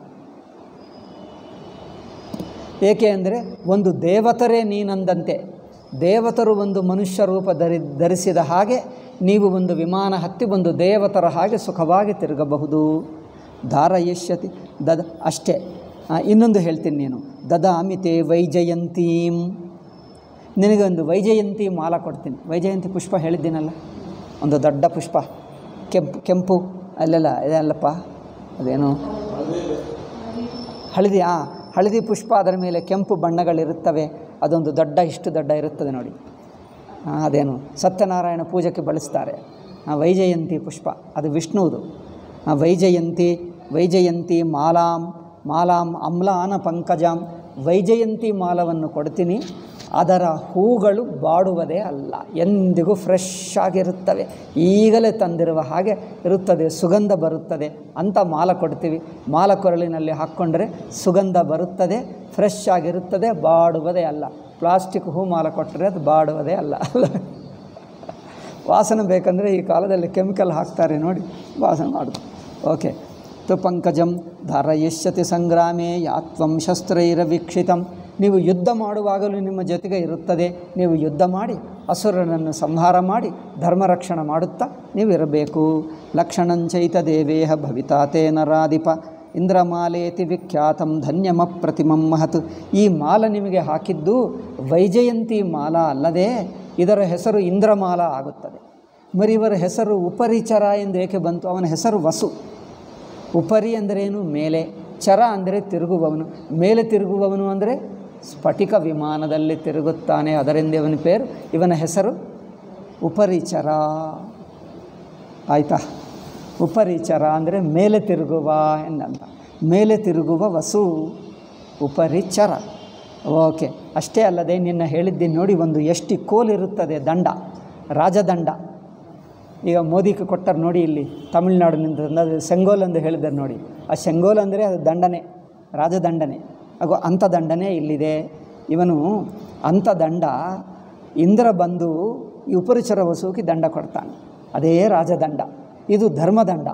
Speaker 1: ಏಕೆ ಅಂದರೆ ಒಂದು ದೇವತರೇ ನೀನಂದಂತೆ ದೇವತರು ಒಂದು ಮನುಷ್ಯ ರೂಪ ಧರಿ ಧರಿಸಿದ ಹಾಗೆ ನೀವು ಒಂದು ವಿಮಾನ ಹತ್ತಿ ಒಂದು ದೇವತರ ಹಾಗೆ ಸುಖವಾಗಿ ತಿರುಗಬಹುದು ಧಾರಯಿಷ್ಯತಿ ದದ ಅಷ್ಟೇ ಆ, ಇನ್ನೊಂದು ಹೇಳ್ತೀನಿ ನೀನು ದದಾಮಿತೆ ವೈಜಯಂತೀಂ ನಿನಗೆ ಒಂದು ವೈಜಯಂತಿ ಮಾಲ ಕೊಡ್ತೀನಿ ವೈಜಯಂತಿ ಪುಷ್ಪ ಹೇಳಿದ್ದೀನಲ್ಲ ಒಂದು ದೊಡ್ಡ ಪುಷ್ಪ ಕೆಂಪು ಕೆಂಪು ಅಲ್ಲೆಲ್ಲ ಇದೆಲ್ಲಪ್ಪ ಅದೇನು ಹಳದಿ ಆ ಹಳದಿ ಪುಷ್ಪ ಅದರ ಮೇಲೆ ಕೆಂಪು ಬಣ್ಣಗಳಿರುತ್ತವೆ ಅದೊಂದು ದೊಡ್ಡ ಇಷ್ಟು ದೊಡ್ಡ ಇರುತ್ತದೆ ನೋಡಿ ಆ, ಅದೇನು ಸತ್ಯನಾರಾಯಣ ಪೂಜೆಗೆ ಬಳಸ್ತಾರೆ ಆ ವೈಜಯಂತಿ ಪುಷ್ಪ ಅದು ವಿಷ್ಣುವುದು ಆ ವೈಜಯಂತಿ ವೈಜಯಂತಿ ಮಾಲಾಂ ಮಾಲಾಂ ಅಮ್ಲಾನ ಪಂಕಜಾಂ ವೈಜಯಂತಿ ಮಾಲವನ್ನು ಕೊಡ್ತೀನಿ ಅದರ ಹೂಗಳು ಬಾಡುವುದೇ ಅಲ್ಲ ಎಂದಿಗೂ ಫ್ರೆಶ್ ಆಗಿರುತ್ತವೆ ಈಗಲೇ ತಂದಿರುವ ಹಾಗೆ ಇರುತ್ತದೆ ಸುಗಂಧ ಬರುತ್ತದೆ ಅಂತ ಮಾಲ ಕೊಡ್ತೀವಿ ಮಾಲ ಕೊರಳಿನಲ್ಲಿ ಹಾಕ್ಕೊಂಡ್ರೆ ಸುಗಂಧ ಬರುತ್ತದೆ ಫ್ರೆಶ್ ಆಗಿರುತ್ತದೆ ಬಾಡುವುದೇ ಅಲ್ಲ ಪ್ಲಾಸ್ಟಿಕ್ ಹೂ ಮಾಲ ಕೊಟ್ಟರೆ ಅದು ಬಾಡುವುದೇ ಅಲ್ಲ ವಾಸನೆ ಬೇಕಂದರೆ ಈ ಕಾಲದಲ್ಲಿ ಕೆಮಿಕಲ್ ಹಾಕ್ತಾರೆ ನೋಡಿ ವಾಸನೆ ಮಾಡೋದು ಓಕೆ ತು ಪಂಕಜಂ ಧಾರಯಿಷ್ಯತಿ ಸಂಗ್ರಾಮೇ ಯಾತ್ವಂ ಶಸ್ತ್ರೈರವೀಕ್ಷಿತಂ ನೀವು ಯುದ್ಧ ಮಾಡುವಾಗಲೂ ನಿಮ್ಮ ಜೊತೆಗೆ ಇರುತ್ತದೆ ನೀವು ಯುದ್ಧ ಮಾಡಿ ಅಸುರನನ್ನು ಸಂಹಾರ ಮಾಡಿ ಧರ್ಮರಕ್ಷಣೆ ಮಾಡುತ್ತಾ ನೀವು ಇರಬೇಕು ಲಕ್ಷಣಂಚೈತ ದೇವೇಹ ಭವಿತಾತೇ ನರಾಧಿಪ ಇಂದ್ರಮಾಲೇತಿ ವಿಖ್ಯಾತಂ ಧನ್ಯಮ ಪ್ರತಿಮಂ ಮಹತ್ ಈ ಮಾಲ ನಿಮಗೆ ಹಾಕಿದ್ದು ವೈಜಯಂತಿ ಮಾಲ ಅಲ್ಲದೆ ಇದರ ಹೆಸರು ಇಂದ್ರಮಾಲ ಆಗುತ್ತದೆ ಮರಿ ಇವರ ಹೆಸರು ಉಪರಿಚರ ಎಂದು ಏಕೆ ಬಂತು ಅವನ ಹೆಸರು ವಸು ಉಪರಿ ಅಂದರೇನು ಮೇಲೆ ಚರ ಅಂದರೆ ತಿರುಗುವವನು ಮೇಲೆ ತಿರುಗುವವನು ಅಂದರೆ ಸ್ಫಟಿಕ ವಿಮಾನದಲ್ಲಿ ತಿರುಗುತ್ತಾನೆ ಅದರಿಂದ ಇವನ ಪೇರು ಇವನ ಹೆಸರು ಉಪರಿಚರ ಆಯಿತಾ ಉಪರಿಚರ ಅಂದರೆ ಮೇಲೆ ತಿರುಗುವ ಎಂದಂತ ಮೇಲೆ ತಿರುಗುವ ವಸು ಉಪರಿಚರ ಓಕೆ ಅಷ್ಟೇ ಅಲ್ಲದೆ ನಿನ್ನ ಹೇಳಿದ್ದೀನಿ ನೋಡಿ ಒಂದು ಎಷ್ಟು ಕೋಲಿರುತ್ತದೆ ದಂಡ ರಾಜದಂಡ ಈಗ ಮೋದಿಗೆ ಕೊಟ್ಟರು ನೋಡಿ ಇಲ್ಲಿ ತಮಿಳ್ನಾಡಿನಿಂದ ತಂದದ್ದು ಸೆಂಗೋಲ್ ಎಂದು ಹೇಳಿದ್ದಾರೆ ನೋಡಿ ಆ ಸೆಂಗೋಲ್ ಅಂದರೆ ಅದು ದಂಡನೆ ರಾಜದಂಡನೆ ಹಾಗೂ ಅಂಥ ದಂಡನೆ ಇಲ್ಲಿದೆ ಇವನು ಅಂಥ ದಂಡ ಇಂದ್ರ ಬಂದು ಈ ಉಪರಿಚರ ವಸುವಿಗೆ ದಂಡ ಕೊಡ್ತಾನೆ ಅದೇ ರಾಜದಂಡ ಇದು ಧರ್ಮದಂಡ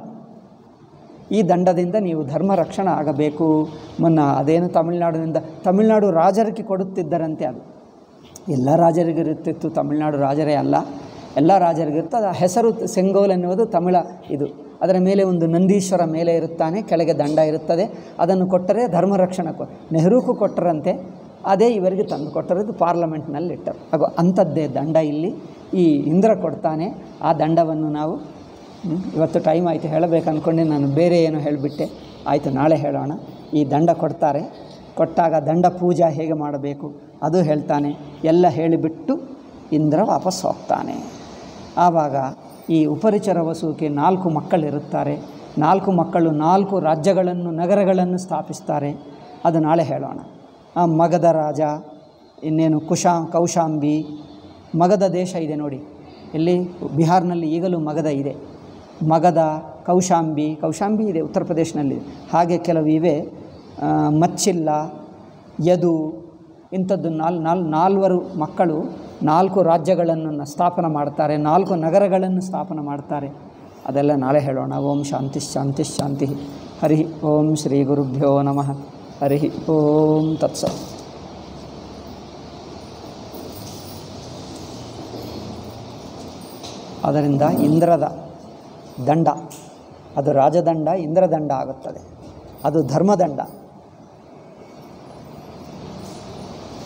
Speaker 1: ಈ ದಂಡದಿಂದ ನೀವು ಧರ್ಮ ರಕ್ಷಣೆ ಆಗಬೇಕು ಮುನ್ನ ಅದೇನು ತಮಿಳ್ನಾಡಿನಿಂದ ತಮಿಳ್ನಾಡು ರಾಜರಿಗೆ ಕೊಡುತ್ತಿದ್ದರಂತೆ ಅದು ಎಲ್ಲ ರಾಜರಿಗಿರುತ್ತಿತ್ತು ತಮಿಳ್ನಾಡು ರಾಜರೇ ಅಲ್ಲ ಎಲ್ಲ ರಾಜರಿಗಿರುತ್ತೆ ಅದು ಹೆಸರು ಸೆಂಗೋಲ್ ಎನ್ನುವುದು ತಮಿಳ ಇದು ಅದರ ಮೇಲೆ ಒಂದು ನಂದೀಶ್ವರ ಮೇಲೆ ಇರುತ್ತಾನೆ ಕೆಳಗೆ ದಂಡ ಇರುತ್ತದೆ ಅದನ್ನು ಕೊಟ್ಟರೆ ಧರ್ಮ ರಕ್ಷಣೆ ಕೊ ನೆಹರೂಕು ಕೊಟ್ಟರಂತೆ ಅದೇ ಇವರಿಗೆ ತಂದು ಕೊಟ್ಟರದು ಪಾರ್ಲಮೆಂಟ್ನಲ್ಲಿ ಇಟ್ಟರು ಹಾಗೂ ಅಂಥದ್ದೇ ದಂಡ ಇಲ್ಲಿ ಈ ಇಂದ್ರ ಕೊಡ್ತಾನೆ ಆ ದಂಡವನ್ನು ನಾವು ಹ್ಮ್, ಇವತ್ತು ಟೈಮ್ ಆಯಿತು ಹೇಳಬೇಕು ಅಂದ್ಕೊಂಡೆ ನಾನು ಬೇರೆ ಏನೋ ಹೇಳಿಬಿಟ್ಟೆ ಆಯಿತು ನಾಳೆ ಹೇಳೋಣ ಈ ದಂಡ ಕೊಡ್ತಾರೆ ಕೊಟ್ಟಾಗ ದಂಡ ಪೂಜಾ ಹೇಗೆ ಮಾಡಬೇಕು ಅದು ಹೇಳ್ತಾನೆ ಎಲ್ಲ ಹೇಳಿಬಿಟ್ಟು ಇಂದ್ರ ವಾಪಸ್ ಹೋಗ್ತಾನೆ ಆವಾಗ ಈ ಉಪರಿಚರ ವಸುವಿಗೆ ನಾಲ್ಕು ಮಕ್ಕಳಿರುತ್ತಾರೆ ನಾಲ್ಕು ಮಕ್ಕಳು ನಾಲ್ಕು ರಾಜ್ಯಗಳನ್ನು ನಗರಗಳನ್ನು ಸ್ಥಾಪಿಸ್ತಾರೆ ಅದು ನಾಳೆ ಹೇಳೋಣ ಆ ಮಗಧ ರಾಜ ಇನ್ನೇನು ಕುಶಾ ಕೌಶಾಂಬಿ ಮಗಧ ದೇಶ ಇದೆ ನೋಡಿ ಇಲ್ಲಿ ಬಿಹಾರ್ನಲ್ಲಿ ಈಗಲೂ ಮಗಧ ಇದೆ ಮಗಧ ಕೌಶಾಂಬಿ ಕೌಶಾಂಬಿ ಇದೆ ಉತ್ತರ ಪ್ರದೇಶನಲ್ಲಿ ಹಾಗೆ ಕೆಲವು ಇವೆ ಆ, ಮಚ್ಚಿಲ್ಲ ಯದು ಇಂಥದ್ದು ನಾಲ್ ನಾಲ್ ನಾಲ್ವರು ಮಕ್ಕಳು ನಾಲ್ಕು ರಾಜ್ಯಗಳನ್ನು ಸ್ಥಾಪನೆ ಮಾಡ್ತಾರೆ ನಾಲ್ಕು ನಗರಗಳನ್ನು ಸ್ಥಾಪನೆ ಮಾಡ್ತಾರೆ ಅದೆಲ್ಲ ನಾಳೆ ಹೇಳೋಣ ಓಂ ಶಾಂತಿ ಶಾಂತಿ ಶಾಂತಿ ಹರಿ ಓಂ ಶ್ರೀ ಗುರುಭ್ಯೋ ನಮಃ ಹರಿ ಓಂ ತತ್ಸ ಅದರಿಂದ ಇಂದ್ರದ ದಂಡ ಅದು ರಾಜದಂಡ ಇಂದ್ರದಂಡ ಆಗುತ್ತದೆ ಅದು ಧರ್ಮದಂಡ